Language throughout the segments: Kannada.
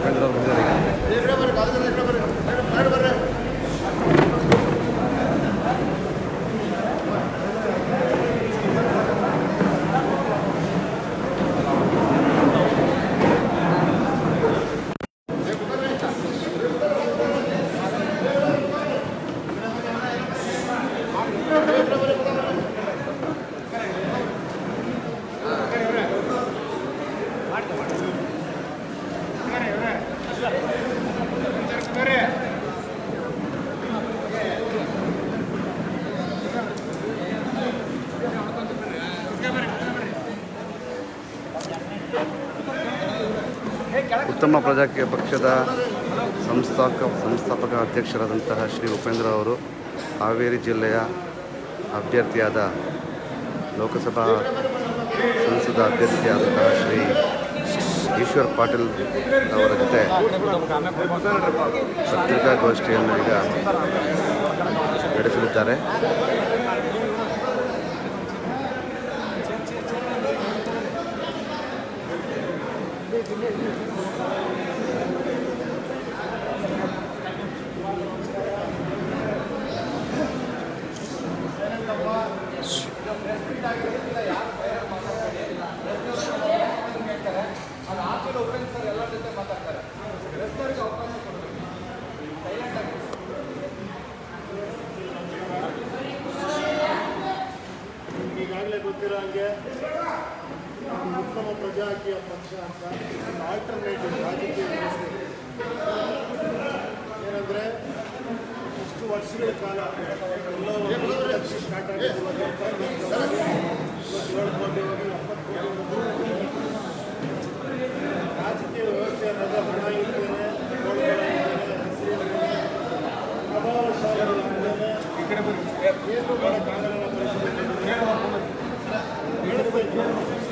ಉಪೇಂದ್ರ ಅವರು ಬಂದಿದ್ದಾರೆ ಈಗ ಉತ್ತಮ ಪ್ರಜಾಕೀಯ ಪಕ್ಷದ ಸಂಸ್ಥಾಪಕ ಸಂಸ್ಥಾಪಕ ಅಧ್ಯಕ್ಷರಾದಂತಹ ಶ್ರೀ ಉಪೇಂದ್ರ ಅವರು ಹಾವೇರಿ ಜಿಲ್ಲೆಯ ಅಭ್ಯರ್ಥಿಯಾದ ಲೋಕಸಭಾ ಸಂಸದ ಅಭ್ಯರ್ಥಿಯಾದಂತಹ ಶ್ರೀ ಈಶ್ವರ್ ಪಾಟೀಲ್ ಅವರ ಜೊತೆ ಪತ್ರಿಕಾಗೋಷ್ಠಿಯನ್ನು ಈಗ ನಡೆಸಲಿದ್ದಾರೆ ಈಗಾಗಲೇ ಗೊತ್ತಿರೋ ಹಾಗೆ ಉತ್ತಮ ಪ್ರಜಾಕೀಯ ಪಕ್ಷ ಅಂತ ಒಂದು ಆಲ್ಟರ್ನೇಟಿವ್ ರಾಜಕೀಯ ವ್ಯವಸ್ಥೆ ಏನಂದರೆ ಇಷ್ಟು ವರ್ಷಗಳ ಕಾಲ ಎಲ್ಲೋ ಒಂದು ಐದು ಲಕ್ಷ ಸ್ಟಾರ್ಟ್ ಆಗಿದ್ದು ಇವತ್ತು ಎಪ್ಪತ್ತು ಲಕ್ಷ ಇವತ್ತು ಏಳು ಕೋಟಿ ಹೋಗಿ ಎಪ್ಪತ್ತು ಕೋಟಿ ಹೋಗಿ. ರಾಜಕೀಯ ವ್ಯವಸ್ಥೆ ಅನ್ನೋದು ಹಣ ಇರ್ತೇನೆ ಗೋಳುಗಳ ಇರ್ತೇನೆ ಹೆಸರಿರ್ತೇನೆ ಪ್ರಭಾವಶಾಲಿಗಳಿರ್ತೇನೆ ಏನು ಮಾಡೋಕ್ಕಾಗಲ್ಲ ನಮ್ಮ ಪರಿಸ್ಥಿತಿ ಹೇಳ್ಬೇಕು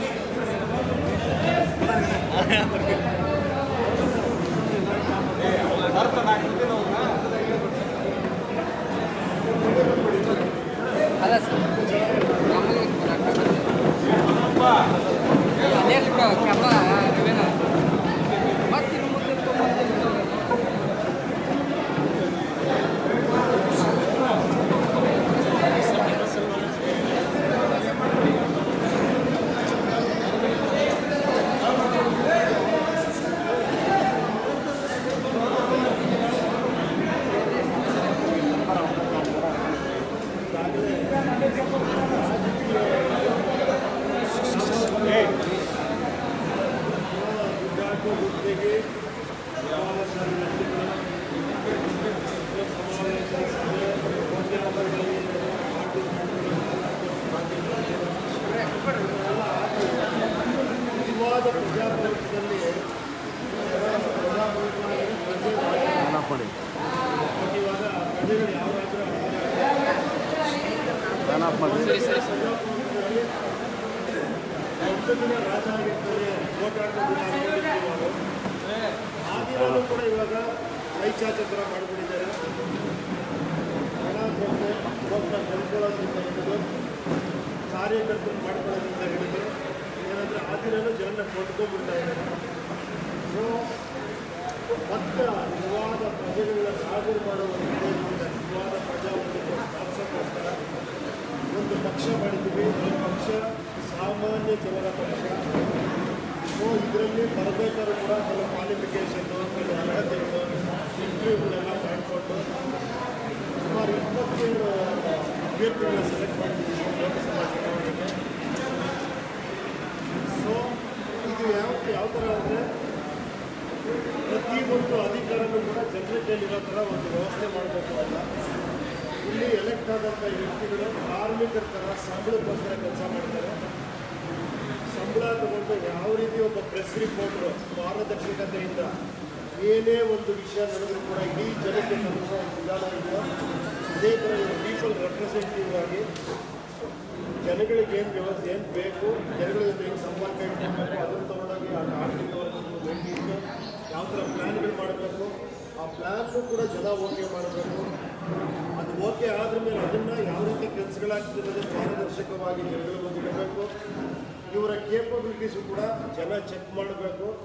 ಅಲ್ಲ ಸರ್ ಮಾಮೂಲಿ ಅದೇ ಕ್ಯಾಮ್ರಾ ಇವೇನ ಮತ್ತೆ ಇನ್ನು ಮುಂದೆ ತಗೊಂಡು ವಿದ್ಯಾರ್ಥಿ ವೃತ್ತಿಗೆ ಪ್ರಭಾವಶಾಲಿ ವ್ಯಕ್ತಿಗಳು ಸಮಾವೇಶ ಸಭೆ ಮಾಧ್ಯಮಗಳಲ್ಲಿ ಪಾರ್ಟಿ ನಿಜವಾದ ಪ್ರಜಾಪ್ರಭುತ್ವದಲ್ಲಿ ಪ್ರಜಾಪ್ರಭುತ್ವದಲ್ಲಿ ಪ್ರಜೆ ಮಾಡಿ ಇವಾಗ ಪ್ರಜೆಗಳು ಯಾವಾಗಾದ್ರೂ ಫ್ಯಾನ್ ಆಫ್ ಮಾಡಿ ಎಷ್ಟು ದಿನ ರಾಜ ಆಗಿರ್ತಾರೆ ಓಟಾಟ ದಿನ ಅನ್ಕೊಂಡಿರ್ತೀವಿ ನಾವು ಆಗಿರೋದು ಕೂಡ ಇವಾಗ ಕೈಚಾಚಕರ ಮಾಡಿಬಿಟ್ಟಿದ್ದಾರೆ ಹಣ ಕೊಟ್ಟು ಒಬ್ಬ ಕೊಂಡ್ಕೊಳ್ಳೋದ್ರಿಂದ ಹಿಡಿದು ಕಾರ್ಯಕರ್ತರು ಮಾಡ್ಕೊಳ್ಳೋದ್ರಿಂದ ಹಿಡಿದು ಏನಂದರೆ ಆಗಿರೋದು ಜನನ ಕೊಟ್ಕೊಂಡ್ಬಿಡ್ತಾ ಇದ್ದಾರೆ ಸೊ ಮತ್ತೆ ನಿಜವಾದ ಪ್ರಜೆಗಳ ಸಾಗು ಮಾಡುವ ಉದ್ದೇಶದಿಂದ ನಿಜವಾದ ಪ್ರಜಾಪ್ರಭುತ್ವ ಸ್ಥಾಪಿಸೋಕ್ಕೋಸ್ಕರ ಒಂದು ಪಕ್ಷ ಮಾಡಿದ್ದೀವಿ ಈ ಪಕ್ಷ ಸಾಮಾನ್ಯ ಜನರ ಪಕ್ಷ ಸೊ ಇದರಲ್ಲಿ ಬರಬೇಕಾದ್ರೂ ಕೂಡ ಕೆಲವು ಕ್ವಾಲಿಫಿಕೇಷನ್ನು ಕೆಲವು ಅರ್ಹತೆಗಳು ಇಂಟರ್ವ್ಯೂಗಳೆಲ್ಲ ಮಾಡಿಕೊಂಡು ಸುಮಾರು ಇಪ್ಪತ್ತೇಳು ಅಭ್ಯರ್ಥಿಗಳನ್ನ ಸೆಲೆಕ್ಟ್ ಮಾಡಿದ್ದೀವಿ ಲೋಕಸಭಾ ಚುನಾವಣೆಗೆ ಸೊ ಇದು ಯಾವ ಯಾವ ಥರ ಅಂದರೆ ಪ್ರತಿಯೊಂದು ಅಧಿಕಾರನೂ ಕೂಡ ಜನರ ಕೈಲಿರೋ ಥರ ಒಂದು ವ್ಯವಸ್ಥೆ ಮಾಡಬೇಕು ಅಂತ ಇಲ್ಲಿ ಎಲೆಕ್ಟ್ ಆದಂಥ ವ್ಯಕ್ತಿಗಳು ಕಾರ್ಮಿಕರ ಥರ ಸಂಬಳಕ್ಕೋಸ್ಕರ ಕೆಲಸ ಮಾಡ್ತಾರೆ ಸಂಬಳ ತಗೊಂಡು ಯಾವ ರೀತಿ ಒಬ್ಬ ಪ್ರೆಸ್ ರಿಪೋರ್ಟ್ರು ಪಾರದರ್ಶಕತೆಯಿಂದ ಏನೇ ಒಂದು ವಿಷಯ ನಡೆದರೂ ಕೂಡ ಇಡೀ ಜನಕ್ಕೆ ತಲುಪಿಸೋ ಒಂದು ವಿಧಾನ ಇದೆಯೋ ಅದೇ ಥರ ಇವರು ಪೀಪಲ್ ರೆಪ್ರೆಸೆಂಟೇಟಿವ್ ಆಗಿ ಜನಗಳಿಗೆ ಏನು ವ್ಯವಸ್ಥೆ ಏನು ಬೇಕು ಜನಗಳ ಜೊತೆ ಏನು ಸಂಪರ್ಕ ಇಟ್ಕೊಳ್ಬೇಕು ಅದನ್ನು ತಗೊಂಡೋಗಿ ಆ ಆರ್ಥಿಕ ವರ್ಗಗಳು ಭೇಟಿ ಇಟ್ಟು ಯಾವ ಥರ ಪ್ಲ್ಯಾನ್ಗಳು ಮಾಡಬೇಕು ಆ ಪ್ಲ್ಯಾನ್ನು ಕೂಡ ಜನ ಓಕೆ ಮಾಡಬೇಕು ಅದು ಓಕೆ ಆದ್ರ ಮೇಲೆ ಅದನ್ನು ಯಾವ ರೀತಿ ಕೆಲಸಗಳಾಗ್ತದೆ ಅನ್ನೋದು ಪಾರದರ್ಶಕವಾಗಿ ಜನಗಳ ಮುಂದೆ ಇಡಬೇಕು ಇವರ ಕೇಪಬಿಲಿಟೀಸು ಕೂಡ ಜನ ಚೆಕ್ ಮಾಡಬೇಕು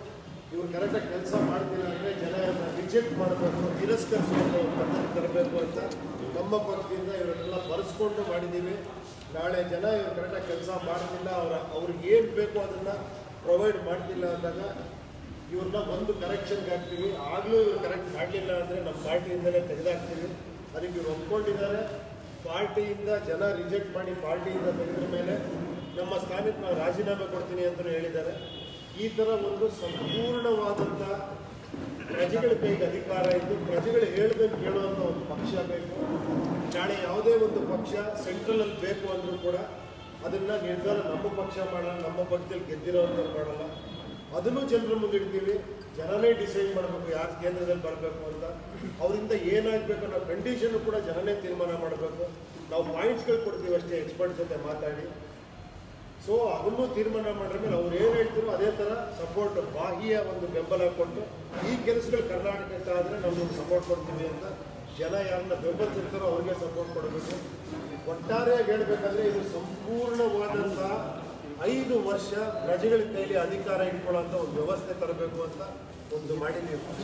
ಇವ್ರು ಕರೆಕ್ಟಾಗಿ ಕೆಲಸ ಮಾಡ್ತಿಲ್ಲ ಅಂದರೆ ಜನ ರಿಜೆಕ್ಟ್ ಮಾಡಬೇಕು ತಿರಸ್ಕರಿಸುವಂಥ ಒಂದು ಪದ್ಧತಿ ತರಬೇಕು ಅಂತ ನಮ್ಮ ಪಕ್ಷದಿಂದ ಇವರೆಲ್ಲ ಬರೆಸ್ಕೊಂಡು ಮಾಡಿದ್ದೀವಿ ನಾಳೆ ಜನ ಇವ್ರು ಕರೆಕ್ಟಾಗಿ ಕೆಲಸ ಮಾಡ್ತಿಲ್ಲ ಅವರ ಅವ್ರಿಗೆ ಏನು ಬೇಕು ಅದನ್ನು ಪ್ರೊವೈಡ್ ಮಾಡ್ತಿಲ್ಲ ಅಂದಾಗ ಇವ್ರನ್ನ ಒಂದು ಕರೆಕ್ಷನ್ಗೆ ಹಾಕ್ತೀವಿ ಆಗಲೂ ಇವ್ರು ಕರೆಕ್ಟ್ ಮಾಡಲಿಲ್ಲ ಅಂದರೆ ನಮ್ಮ ಪಾರ್ಟಿಯಿಂದಲೇ ತೆಗೆದಾಕ್ತೀವಿ ಅದಕ್ಕೆ ಇವ್ರು ಒಪ್ಕೊಂಡಿದ್ದಾರೆ ಪಾರ್ಟಿಯಿಂದ ಜನ ರಿಜೆಕ್ಟ್ ಮಾಡಿ ಪಾರ್ಟಿಯಿಂದ ತೆಗೆದ್ರ ಮೇಲೆ ನಮ್ಮ ಸ್ಥಾನಕ್ಕೆ ನಾವು ರಾಜೀನಾಮೆ ಕೊಡ್ತೀನಿ ಅಂತಲೂ ಹೇಳಿದ್ದಾರೆ ಈ ಥರ ಒಂದು ಸಂಪೂರ್ಣವಾದಂಥ ಪ್ರಜೆಗಳ ಕೈಗೆ ಅಧಿಕಾರ ಇದ್ದು ಪ್ರಜೆಗಳು ಹೇಳ್ದಂಗೆ ಕೇಳುವಂಥ ಒಂದು ಪಕ್ಷ ಬೇಕು ನಾಳೆ ಯಾವುದೇ ಒಂದು ಪಕ್ಷ ಸೆಂಟ್ರಲಲ್ಲಿ ಬೇಕು ಅಂದರೂ ಕೂಡ ಅದನ್ನು ನಿರ್ಧಾರ ನಮ್ಮ ಪಕ್ಷ ಮಾಡಲ್ಲ ನಮ್ಮ ಪಕ್ಷದಲ್ಲಿ ಗೆದ್ದಿರೋವಂಥವ್ರು ಮಾಡಲ್ಲ ಅದನ್ನು ಜನರ ಮುಂದೆ ಇಡ್ತೀವಿ ಜನನೇ ಡಿಸೈಡ್ ಮಾಡಬೇಕು ಯಾರು ಕೇಂದ್ರದಲ್ಲಿ ಬರಬೇಕು ಅಂತ ಅವರಿಂದ ಏನಾಗಬೇಕು ಅನ್ನೋ ಕಂಡೀಷನ್ ಕೂಡ ಜನನೇ ತೀರ್ಮಾನ ಮಾಡಬೇಕು ನಾವು ಪಾಯಿಂಟ್ಸ್ಗಳು ಕೊಡ್ತೀವಿ ಅಷ್ಟೇ ಎಕ್ಸ್ಪರ್ಟ್ ಜೊತೆ ಮಾತಾಡಿ ಸೊ ಅದನ್ನು ತೀರ್ಮಾನ ಮಾಡಿದ ಮೇಲೆ ಅವ್ರು ಏನು ಹೇಳ್ತೀರೋ ಅದೇ ಥರ ಸಪೋರ್ಟ್ ಬಾಹ್ಯ ಒಂದು ಬೆಂಬಲ ಕೊಟ್ಟು ಈ ಕೆಲಸಗಳು ಕರ್ನಾಟಕಕ್ಕೆ ಆದರೆ ನಾವು ಸಪೋರ್ಟ್ ಕೊಡ್ತೀವಿ ಅಂತ ಜನ ಯಾರನ್ನ ಬೆಂಬಲಿಸಿರ್ತಾರೋ ಅವ್ರಿಗೆ ಸಪೋರ್ಟ್ ಕೊಡಬೇಕು ಒಟ್ಟಾರೆಯಾಗಿ ಹೇಳಬೇಕಂದ್ರೆ ಇದು ಸಂಪೂರ್ಣವಾದಂಥ ಐದು ವರ್ಷ ಪ್ರಜೆಗಳ ಕೈಲಿ ಅಧಿಕಾರ ಇಟ್ಕೊಳ್ಳೋಂಥ ಒಂದು ವ್ಯವಸ್ಥೆ ತರಬೇಕು ಅಂತ ಒಂದು ಮಾಡಿದ್ದೀವಿ ಪಕ್ಷ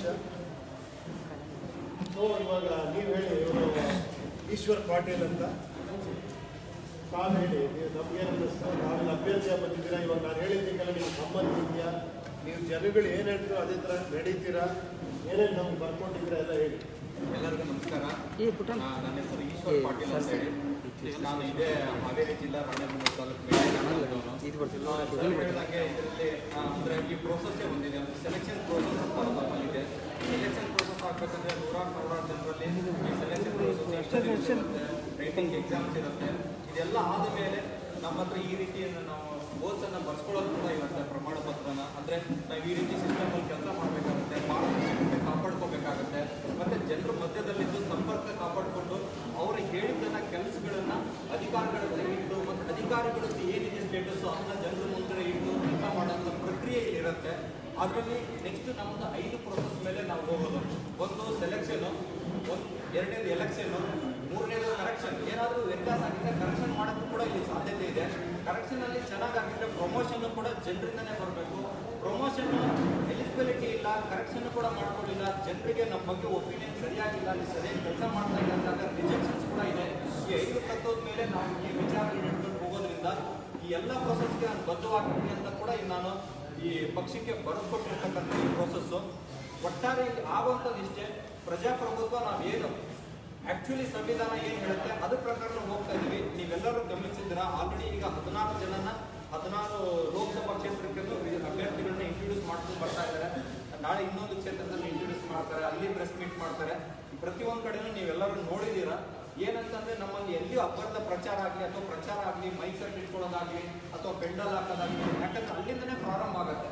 ಸೊ ಇವಾಗ ನೀವು ಹೇಳಿ ಇವರು ಈಶ್ವರ್ ಪಾಟೀಲ್ ಅಂತ ತಾವು ಹೇಳಿ ನೀವು ನಮ್ಗೇನು ಅನ್ನಿಸ್ತು ನಾವಿಲ್ಲಿ ಅಭ್ಯರ್ಥಿಯ ಬಂದಿದ್ದೀರಾ ಇವಾಗ ನಾನು ಹೇಳಿದ್ದಕ್ಕೆಲ್ಲ ನಿಮ್ಗೆ ಸಂಬಂಧ ಇದೆಯಾ ನೀವು ಜನಗಳು ಏನು ಹೇಳ್ತೀರೋ ಅದೇ ಥರ ನಡೀತೀರಾ ಏನೇನು ನಮ್ಗೆ ಬರ್ಕೊಂಡಿದ್ದೀರಾ ಎಲ್ಲ ಹೇಳಿ ಎಲ್ಲರಿಗೂ ನಮಸ್ಕಾರ ಆ, ನನ್ನ ಹೆಸರು ಈಶ್ವರ್ ಪಾಟೀಲ್ ಅಂತ ಹೇಳಿ ನಾನು ಇದೇ ಹಾವೇರಿ ಜಿಲ್ಲಾ ರಾಣೆಬೆನ್ನೂರು ತಾಲೂಕು ಹೇಳಿದಂಗೆ ಇದರಲ್ಲಿ ಆ, ಅಂದ್ರೆ ಈ ಪ್ರೋಸೆಸ್ಸೇ ಒಂದಿದೆ ಒಂದು ಸೆಲೆಕ್ಷನ್ ಪ್ರೋಸೆಸ್ ಅಂತ ನಮ್ಮಲ್ಲಿದೆ ಸೆಲೆಕ್ಷನ್ ಪ್ರೋಸೆಸ್ ಆಗಬೇಕಂದ್ರೆ ನೂರಾರು ನೂರಾರು ಜನರಲ್ಲಿ ಈ ಸೆಲೆಕ್ಷನ್ ಪ್ರೋಸೆಸ್ ರೈಟಿಂಗ್ ಎಕ್ಸಾಮ್ಸ್ ಇರುತ್ತೆ ಇದೆಲ್ಲ ಆದ ಮೇಲೆ ನಮ್ಮ ಹತ್ರ ಈ ರೀತಿಯನ್ನು ನಾವು ಓದ್ಸನ್ನು ಬರ್ಸ್ಕೊಳ್ಳೋದು ಕೂಡ ಇರುತ್ತೆ ಪ್ರಮಾಣ ಪತ್ರನ ಅಂದರೆ ನಾವು ಈ ರೀತಿ ಸಿಸ್ಟಮಲ್ಲಿ ಕೆಲಸ ಮಾಡಬೇಕಾಗುತ್ತೆ ಪಾರದರ್ಶಕತೆ ಕಾಪಾಡ್ಕೋಬೇಕಾಗುತ್ತೆ ಮತ್ತು ಜನರ ಮಧ್ಯದಲ್ಲಿದ್ದು ಸಂಪರ್ಕ ಕಾಪಾಡಿಕೊಂಡು ಅವರು ಹೇಳಿದ್ದನ್ನ ಕೆಲಸಗಳನ್ನು ಅಧಿಕಾರಿಗಳ ಹತ್ರ ಇಟ್ಟು ಮತ್ತು ಅಧಿಕಾರಿಗಳದ್ದು ಏನಿದೆ ಸ್ಟೇಟಸ್ಸು ಅದನ್ನ ಜನರ ಮುಂದೆ ಇಟ್ಟು ಕೆಲಸ ಮಾಡೋಂಥ ಪ್ರಕ್ರಿಯೆ ಇರುತ್ತೆ ಅದರಲ್ಲಿ ನೆಕ್ಸ್ಟ್ ನಮ್ಮದು ಐದು ಪ್ರೊಸೆಸ್ ಮೇಲೆ ನಾವು ಹೋಗೋದು ಒಂದು ಸೆಲೆಕ್ಷನು ಒಂದು ಎರಡನೇದು ಎಲೆಕ್ಷನ್ನು ಮೂರನೇದು ಕರೆಕ್ಷನ್ ಏನಾದರೂ ವ್ಯತ್ಯಾಸ ಆಗಿದ್ರೆ ಕರೆಕ್ಷನ್ ಮಾಡೋಕ್ಕೂ ಕೂಡ ಇಲ್ಲಿ ಸಾಧ್ಯತೆ ಇದೆ ಕರೆಕ್ಷನಲ್ಲಿ ಚೆನ್ನಾಗಾಗಿದ್ರೆ ಪ್ರಮೋಷನ್ನು ಕೂಡ ಜನರಿಂದನೇ ಬರಬೇಕು ಪ್ರಮೋಷನ್ ಎಲಿಜಿಬಿಲಿಟಿ ಇಲ್ಲ ಕರೆಕ್ಷನ್ ಕೂಡ ಮಾಡ್ಕೊಳ್ಳಿಲ್ಲ ಜನರಿಗೆ ನಮ್ಮ ಬಗ್ಗೆ ಒಪಿನಿಯನ್ ಸರಿಯಾಗಿಲ್ಲ ಅಲ್ಲಿ ಸರಿಯಾಗಿ ಕೆಲಸ ಮಾಡ್ತಾ ಇಲ್ಲ ಅಂದಾಗ ರಿಜೆಕ್ಷನ್ಸ್ ಕೂಡ ಇದೆ ಈ ಐದು ತತ್ವದ ಮೇಲೆ ನಾವು ಈ ವಿಚಾರ ಹಿಡ್ಕೊಂಡು ಹೋಗೋದ್ರಿಂದ ಈ ಎಲ್ಲ ಪ್ರೊಸೆಸ್ಗೆ ನಾನು ಬದ್ಧವಾಗ್ತೀನಿ ಅಂತ ಕೂಡ ಈಗ ನಾನು ಈ ಪಕ್ಷಕ್ಕೆ ಬರೆದುಕೊಟ್ಟಿರ್ತಕ್ಕಂಥ ಈ ಪ್ರೊಸೆಸ್ಸು ಒಟ್ಟಾರೆ ಇಲ್ಲಿ ಆಗುವಂಥದ್ದು ಇಷ್ಟೇ ಪ್ರಜಾಪ್ರಭುತ್ವ ನಾವೇನು ಆಕ್ಚುಲಿ ಸಂವಿಧಾನ ಏನು ಹೇಳುತ್ತೆ ಅದ್ರ ಪ್ರಕಾರ ನಾವು ಹೋಗ್ತಾ ಇದೀವಿ ನೀವೆಲ್ಲರೂ ಗಮನಿಸಿದ್ದೀರಾ ಆಲ್ರೆಡಿ ಈಗ ಹದಿನಾರು ಜನನ ಹದಿನಾರು ಲೋಕಸಭಾ ಕ್ಷೇತ್ರಕ್ಕೆ ಅಭ್ಯರ್ಥಿಗಳನ್ನ ಇಂಟ್ರೊಡ್ಯೂಸ್ ಮಾಡ್ಕೊಂಡು ಬರ್ತಾ ಇದ್ದಾರೆ ನಾಳೆ ಇನ್ನೊಂದು ಕ್ಷೇತ್ರದಲ್ಲಿ ಇಂಟ್ರೊಡ್ಯೂಸ್ ಮಾಡ್ತಾರೆ ಅಲ್ಲಿ ಪ್ರೆಸ್ ಮೀಟ್ ಮಾಡ್ತಾರೆ ಪ್ರತಿಯೊಂದು ಕಡೆನೂ ನೀವೆಲ್ಲರೂ ನೋಡಿದ್ದೀರಾ ಏನಂತಂದ್ರೆ ನಮ್ಮಲ್ಲಿ ಎಲ್ಲಿಯೂ ಅಬ್ಬರದ ಪ್ರಚಾರ ಆಗಲಿ ಅಥವಾ ಪ್ರಚಾರ ಆಗಲಿ ಮೈಕ್ ಸೆಟ್ ಇಟ್ಕೊಳ್ಳೋದಾಗ್ಲಿ ಅಥವಾ ಪೆಂಡಲ್ ಹಾಕೋದಾಗ್ಲಿ ಯಾಕಂದ್ರೆ ಅಲ್ಲಿಂದನೇ ಪ್ರಾರಂಭ ಆಗುತ್ತೆ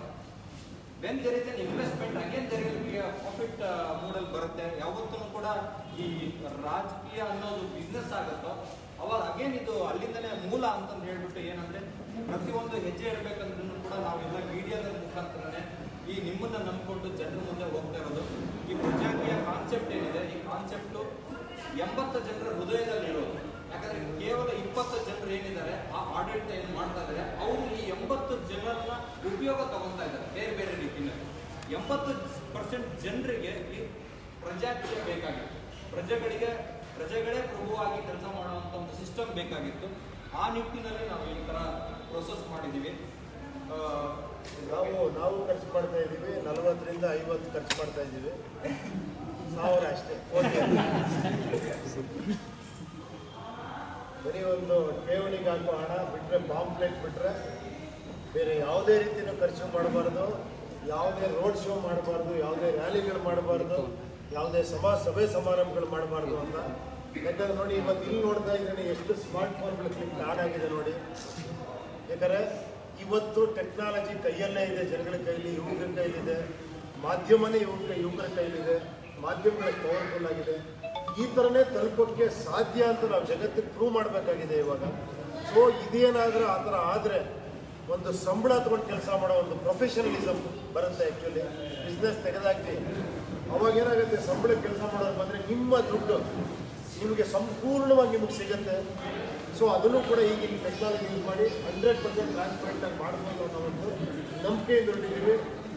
when there is an investment again there will be profit model ಬರುತ್ತೆ ಯಾವತ್ತೂ ಕೂಡ ಈ ರಾಜಕೀಯ ಅನ್ನೋದು ಬಿಸ್ನೆಸ್ ಆಗುತ್ತೋ ಅವಾಗ ಅಗೇನ್ ಇದು ಅಲ್ಲಿಂದನೇ ಮೂಲ ಅಂತಂದು ಹೇಳ್ಬಿಟ್ಟು ಏನಂದ್ರೆ ಪ್ರತಿಯೊಂದು ಹೆಜ್ಜೆ ಇಡಬೇಕಂದ್ರೂ ಕೂಡ ನಾವೆಲ್ಲ ಮೀಡಿಯಾದ ಮುಖಾಂತರನೇ ಈ ನಿಮ್ಮನ್ನ ನಂಬಿಕೊಂಡು ಜನರ ಮುಂದೆ ಹೋಗ್ತಾ ಇರೋದು ಈ ಪ್ರಜಾಕೀಯ ಕಾನ್ಸೆಪ್ಟ್ ಏನಿದೆ ಈ ಕಾನ್ಸೆಪ್ಟು ಎಂಬತ್ತು ಜನರ ಹೃದಯದಲ್ಲಿ ಇರೋದು ಯಾಕಂದ್ರೆ ಕೇವಲ ಇಪ್ಪತ್ತು ಜನರು ಏನಿದ್ದಾರೆ ಆ ಆಡಳಿತ ಏನು ಮಾಡ್ತಾ ಇದ್ದಾರೆ ಅವರು ಈ ಎಂಬತ್ತು ಜನರನ್ನ ಉಪಯೋಗ ತಗೊಂತಾ ಇದ್ದಾರೆ ಬೇರೆ ಬೇರೆ ರೀತಿಯಲ್ಲಿ ಎಂಬತ್ತು ಪರ್ಸೆಂಟ್ ಜನರಿಗೆ ಈ ಪ್ರಜಾಕೀಯ ಬೇಕಾಗಿತ್ತು ಪ್ರಜೆಗಳಿಗೆ ಪ್ರಜೆಗಳೇ ಪ್ರಭುವಾಗಿ ಕೆಲಸ ಮಾಡುವಂಥ ಒಂದು ಸಿಸ್ಟಮ್ ಬೇಕಾಗಿತ್ತು ಆ ನಿಟ್ಟಿನಲ್ಲಿ ನಾವು ಈ ಥರ ಪ್ರೊಸೆಸ್ ಮಾಡಿದ್ದೀವಿ ಆ, ನಾವು ನಾವು ಖರ್ಚು ಮಾಡ್ತಾ ಇದ್ದೀವಿ ನಲವತ್ತರಿಂದ ಐವತ್ತು ಖರ್ಚು ಮಾಡ್ತಾ ಇದ್ದೀವಿ ಸಾವಿರ ಅಷ್ಟೇ ಓಕೆ ಬರೀ ಒಂದು ಠೇವಣಿಗೆ ಹಾಕೋ ಹಣ ಬಿಟ್ಟರೆ ಪಾಂಪ್ಲೆಟ್ ಬಿಟ್ಟರೆ ಬೇರೆ ಯಾವುದೇ ರೀತಿಯೂ ಖರ್ಚು ಮಾಡಬಾರ್ದು ಯಾವುದೇ ರೋಡ್ ಶೋ ಮಾಡಬಾರ್ದು ಯಾವುದೇ ರ್ಯಾಲಿಗಳು ಮಾಡಬಾರ್ದು ಯಾವುದೇ ಸಮಾ ಸಭೆ ಸಮಾರಂಭಗಳು ಮಾಡಬಾರ್ದು ಅಂತ ಯಾಕಂದ್ರೆ ನೋಡಿ ಇವತ್ತು ಇಲ್ಲಿ ನೋಡ್ತಾ ಇದ್ದೀನಿ ಎಷ್ಟು ಸ್ಮಾರ್ಟ್ ಫೋನ್ಗಳು ಕ್ಲಿಕ್ ಆನ್ ಆಗಿದೆ ನೋಡಿ ಯಾಕಂದರೆ ಇವತ್ತು ಟೆಕ್ನಾಲಜಿ ಕೈಯಲ್ಲೇ ಇದೆ ಜನಗಳ ಕೈಲಿ ಯುವಕರ ಕೈಲಿದೆ ಮಾಧ್ಯಮನೇ ಯುವಕ ಯುವಕರ ಕೈಲಿದೆ ಮಾಧ್ಯಮಗಳ ಪವರ್ಫುಲ್ ಆಗಿದೆ ಈ ಥರನೇ ತಲುಪೋಕ್ಕೆ ಸಾಧ್ಯ ಅಂತ ನಾವು ಜಗತ್ತಿಗೆ ಪ್ರೂವ್ ಮಾಡಬೇಕಾಗಿದೆ ಇವಾಗ ಸೊ ಇದೇನಾದರೂ ಆ ಥರ ಆದರೆ ಒಂದು ಸಂಬಳ ತಗೊಂಡು ಕೆಲಸ ಮಾಡೋ ಒಂದು ಪ್ರೊಫೆಷನಲಿಸಮ್ ಬರುತ್ತೆ ಆ್ಯಕ್ಚುಲಿ ಬಿಸ್ನೆಸ್ ತೆಗೆದಾಕಿ ಅವಾಗ ಏನಾಗುತ್ತೆ ಸಂಬಳ ಕೆಲಸ ಮಾಡೋದು ಬಂದರೆ ನಿಮ್ಮ ದುಡ್ಡು ನಿಮಗೆ ಸಂಪೂರ್ಣವಾಗಿ ನಿಮಗೆ ಸಿಗುತ್ತೆ ಸೊ ಅದನ್ನು ಕೂಡ ಈಗಿನ ಟೆಕ್ನಾಲಜಿ ಯೂಸ್ ಮಾಡಿ ಹಂಡ್ರೆಡ್ ಪರ್ಸೆಂಟ್ ಟ್ರಾನ್ಸ್ಪರೆಂಟ್ ಆಗಿ ಮಾಡ್ಬೋದು ಅನ್ನೋ ಒಂದು ನಂಬಿಕೆಯಿಂದ ಹೊರಟಿದ್ದೀವಿ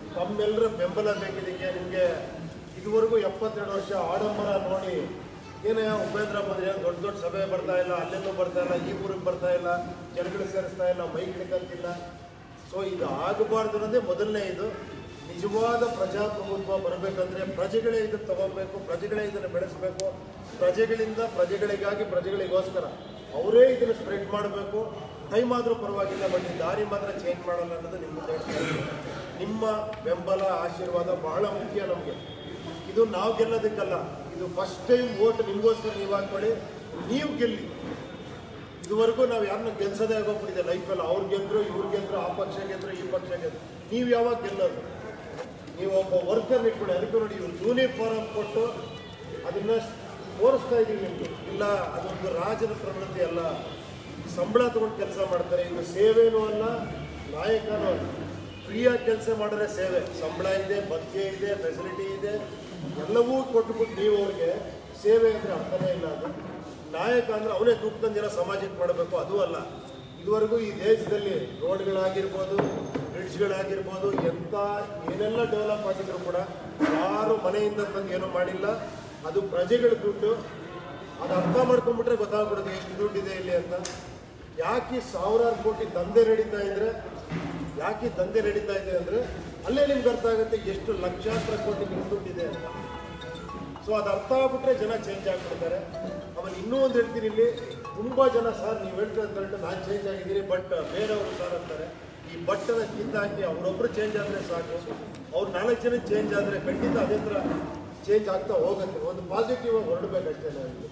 ತಮ್ಮೆಲ್ಲರ ಬೆಂಬಲ ಬೇಕಿದ್ದಕ್ಕೆ ನಿಮಗೆ ಇದುವರೆಗೂ ಎಪ್ಪತ್ತೆರಡು ವರ್ಷ ಆಡಂಬರ ನೋಡಿ ಏನೇ ಉಪೇಂದ್ರ ಬಂದ್ರೆ ಏನು ದೊಡ್ಡ ದೊಡ್ಡ ಸಭೆ ಬರ್ತಾ ಇಲ್ಲ ಅಲ್ಲೆಲ್ಲೂ ಬರ್ತಾ ಇಲ್ಲ ಈ ಊರಿಗೆ ಬರ್ತಾ ಇಲ್ಲ ಜನಗಳು ಸೇರಿಸ್ತಾ ಇಲ್ಲ ಮೈಕ್ ಹಿಡ್ಕಂತಿಲ್ಲ ಸೊ ಇದು ಆಗಬಾರ್ದು ಅನ್ನೋದೇ ಮೊದಲನೇ ಇದು ನಿಜವಾದ ಪ್ರಜಾಪ್ರಭುತ್ವ ಬರಬೇಕಂದ್ರೆ ಪ್ರಜೆಗಳೇ ಇದನ್ನು ತಗೋಬೇಕು ಪ್ರಜೆಗಳೇ ಇದನ್ನು ಬೆಳೆಸಬೇಕು ಪ್ರಜೆಗಳಿಂದ ಪ್ರಜೆಗಳಿಗಾಗಿ ಪ್ರಜೆಗಳಿಗೋಸ್ಕರ ಅವರೇ ಇದನ್ನು ಸ್ಪ್ರೆಡ್ ಮಾಡಬೇಕು ಟೈಮ್ ಆದರೂ ಪರವಾಗಿಲ್ಲ ಬಟ್ ಈ ದಾರಿ ಮಾತ್ರ ಚೇಂಜ್ ಮಾಡಲ್ಲ ಅನ್ನೋದು ನಿಮ್ಮ ಮುಂದೆ ಹೇಳ್ತಾ ಇದ್ದೀನಿ. ನಿಮ್ಮ ಬೆಂಬಲ ಆಶೀರ್ವಾದ ಬಹಳ ಮುಖ್ಯ ನಮಗೆ ಇದು ನಾವು ಗೆಲ್ಲೋದಕ್ಕಲ್ಲ ಇದು ಫಸ್ಟ್ ಟೈಮ್ ವೋಟ್ ನಿಮಗೋಸ್ಕರ ನೀವು ಹಾಕ್ಕೊಳ್ಳಿ ನೀವು ಗೆಲ್ಲಿ ಇದುವರೆಗೂ ನಾವು ಯಾರನ್ನ ಗೆಲ್ಸೋದೇ ಆಗೋಗ್ಬಿಟ್ಟಿದೆ ಲೈಫಲ್ಲಿ ಅವ್ರು ಗೆದ್ರು ಇವ್ರು ಗೆದ್ರು ಆ ಪಕ್ಷ ಗೆದ್ರು ಈ ಪಕ್ಷ ಗೆದ್ರು ನೀವು ಯಾವಾಗ ಗೆಲ್ಲೋದು ನೀವು ಒಬ್ಬ ವರ್ಕರ್ ಇಟ್ಕೊಳ್ಳಿ ಅದಕ್ಕೂ ನೋಡಿ ಇವ್ರು ಯೂನಿಫಾರ್ಮ್ ಕೊಟ್ಟು ಅದನ್ನ ತೋರಿಸ್ತಾ ಇದೀವಿ ನಿಮಗೆ ಇಲ್ಲ ಅದೊಂದು ರಾಜನ ಪ್ರವೃತ್ತಿ ಅಲ್ಲ ಸಂಬಳ ತಗೊಂಡು ಕೆಲಸ ಮಾಡ್ತಾರೆ ಇದು ಸೇವೆನೂ ಅಲ್ಲ ನಾಯಕನೂ ಅಲ್ಲ ಫ್ರೀಯಾಗಿ ಕೆಲಸ ಮಾಡಿದ್ರೆ ಸೇವೆ ಸಂಬಳ ಇದೆ ಭತ್ಯೆ ಇದೆ ಫೆಸಿಲಿಟಿ ಇದೆ ಎಲ್ಲವೂ ಕೊಟ್ಬಿಟ್ಟು ನೀವು ಅವ್ರಿಗೆ ಸೇವೆ ಅಂದರೆ ಅರ್ಥನೇ ಇಲ್ಲ ಅದು ನಾಯಕ ಅಂದ್ರೆ ಅವನೇ ತೂಕದ ಜನ ಸಮಾಜಕ್ಕೆ ಮಾಡಬೇಕು ಅದು ಅಲ್ಲ ಇದುವರೆಗೂ ಈ ದೇಶದಲ್ಲಿ ರೋಡ್ಗಳಾಗಿರ್ಬೋದು ಬ್ರಿಡ್ಜ್ಗಳಾಗಿರ್ಬೋದು ಎಂಥ ಏನೆಲ್ಲ ಡೆವಲಪ್ ಆಗಿದ್ರು ಕೂಡ ಯಾರು ಮನೆಯಿಂದ ತಂದು ಏನೂ ಮಾಡಿಲ್ಲ ಅದು ಪ್ರಜೆಗಳ ದುಡ್ಡು ಅದು ಅರ್ಥ ಮಾಡ್ಕೊಂಡ್ಬಿಟ್ರೆ ಗೊತ್ತಾಗ್ಬಿಡುತ್ತೆ ಎಷ್ಟು ದುಡ್ಡಿದೆ ಇಲ್ಲಿ ಅಂತ ಯಾಕೆ ಈ ಸಾವಿರಾರು ಕೋಟಿ ದಂಧೆ ನಡೀತಾ ಇದ್ರೆ ಯಾಕೆ ಈ ದಂಧೆ ನಡೀತಾ ಇದೆ ಅಂದ್ರೆ ಅಲ್ಲೇ ನಿಮ್ಗೆ ಅರ್ಥ ಆಗುತ್ತೆ ಎಷ್ಟು ಲಕ್ಷಾಂತರ ಕೋಟಿ ನಿಮ್ಗೆ ದುಡ್ಡಿದೆ ಅಂತ ಸೊ ಅದು ಅರ್ಥ ಆಗ್ಬಿಟ್ರೆ ಜನ ಚೇಂಜ್ ಆಗ್ಬಿಡ್ತಾರೆ ಆಮೇಲೆ ಇನ್ನೂ ಒಂದು ಹೇಳ್ತೀನಿ ಇಲ್ಲಿ ತುಂಬ ಜನ ಸರ್ ನೀವು ಹೇಳ್ತಿರೋದು ಕರೆಕ್ಟ್ ನಾನು ಚೇಂಜ್ ಆಗಿದ್ದೀನಿ ಬಟ್ ಬೇರೆಯವರು ಸರ್ ಅಂತಾರೆ ಈ ಬಟ್ಟನ ಕಿತ್ತಾಕಿ ಅವರೊಬ್ಬರು ಚೇಂಜ್ ಆದರೆ ಸಾಕು ಅವ್ರು ನಾಲ್ಕು ಜನ ಚೇಂಜ್ ಆದರೆ ಖಂಡಿತ ಅದೇ ಥರ ಚೇಂಜ್ ಆಗ್ತಾ ಹೋಗುತ್ತೆ ಒಂದು ಪಾಸಿಟಿವ್ ಆಗಿ ಹೊರಡಬೇಕಷ್ಟೇ ನಾವು ಇಲ್ಲಿ.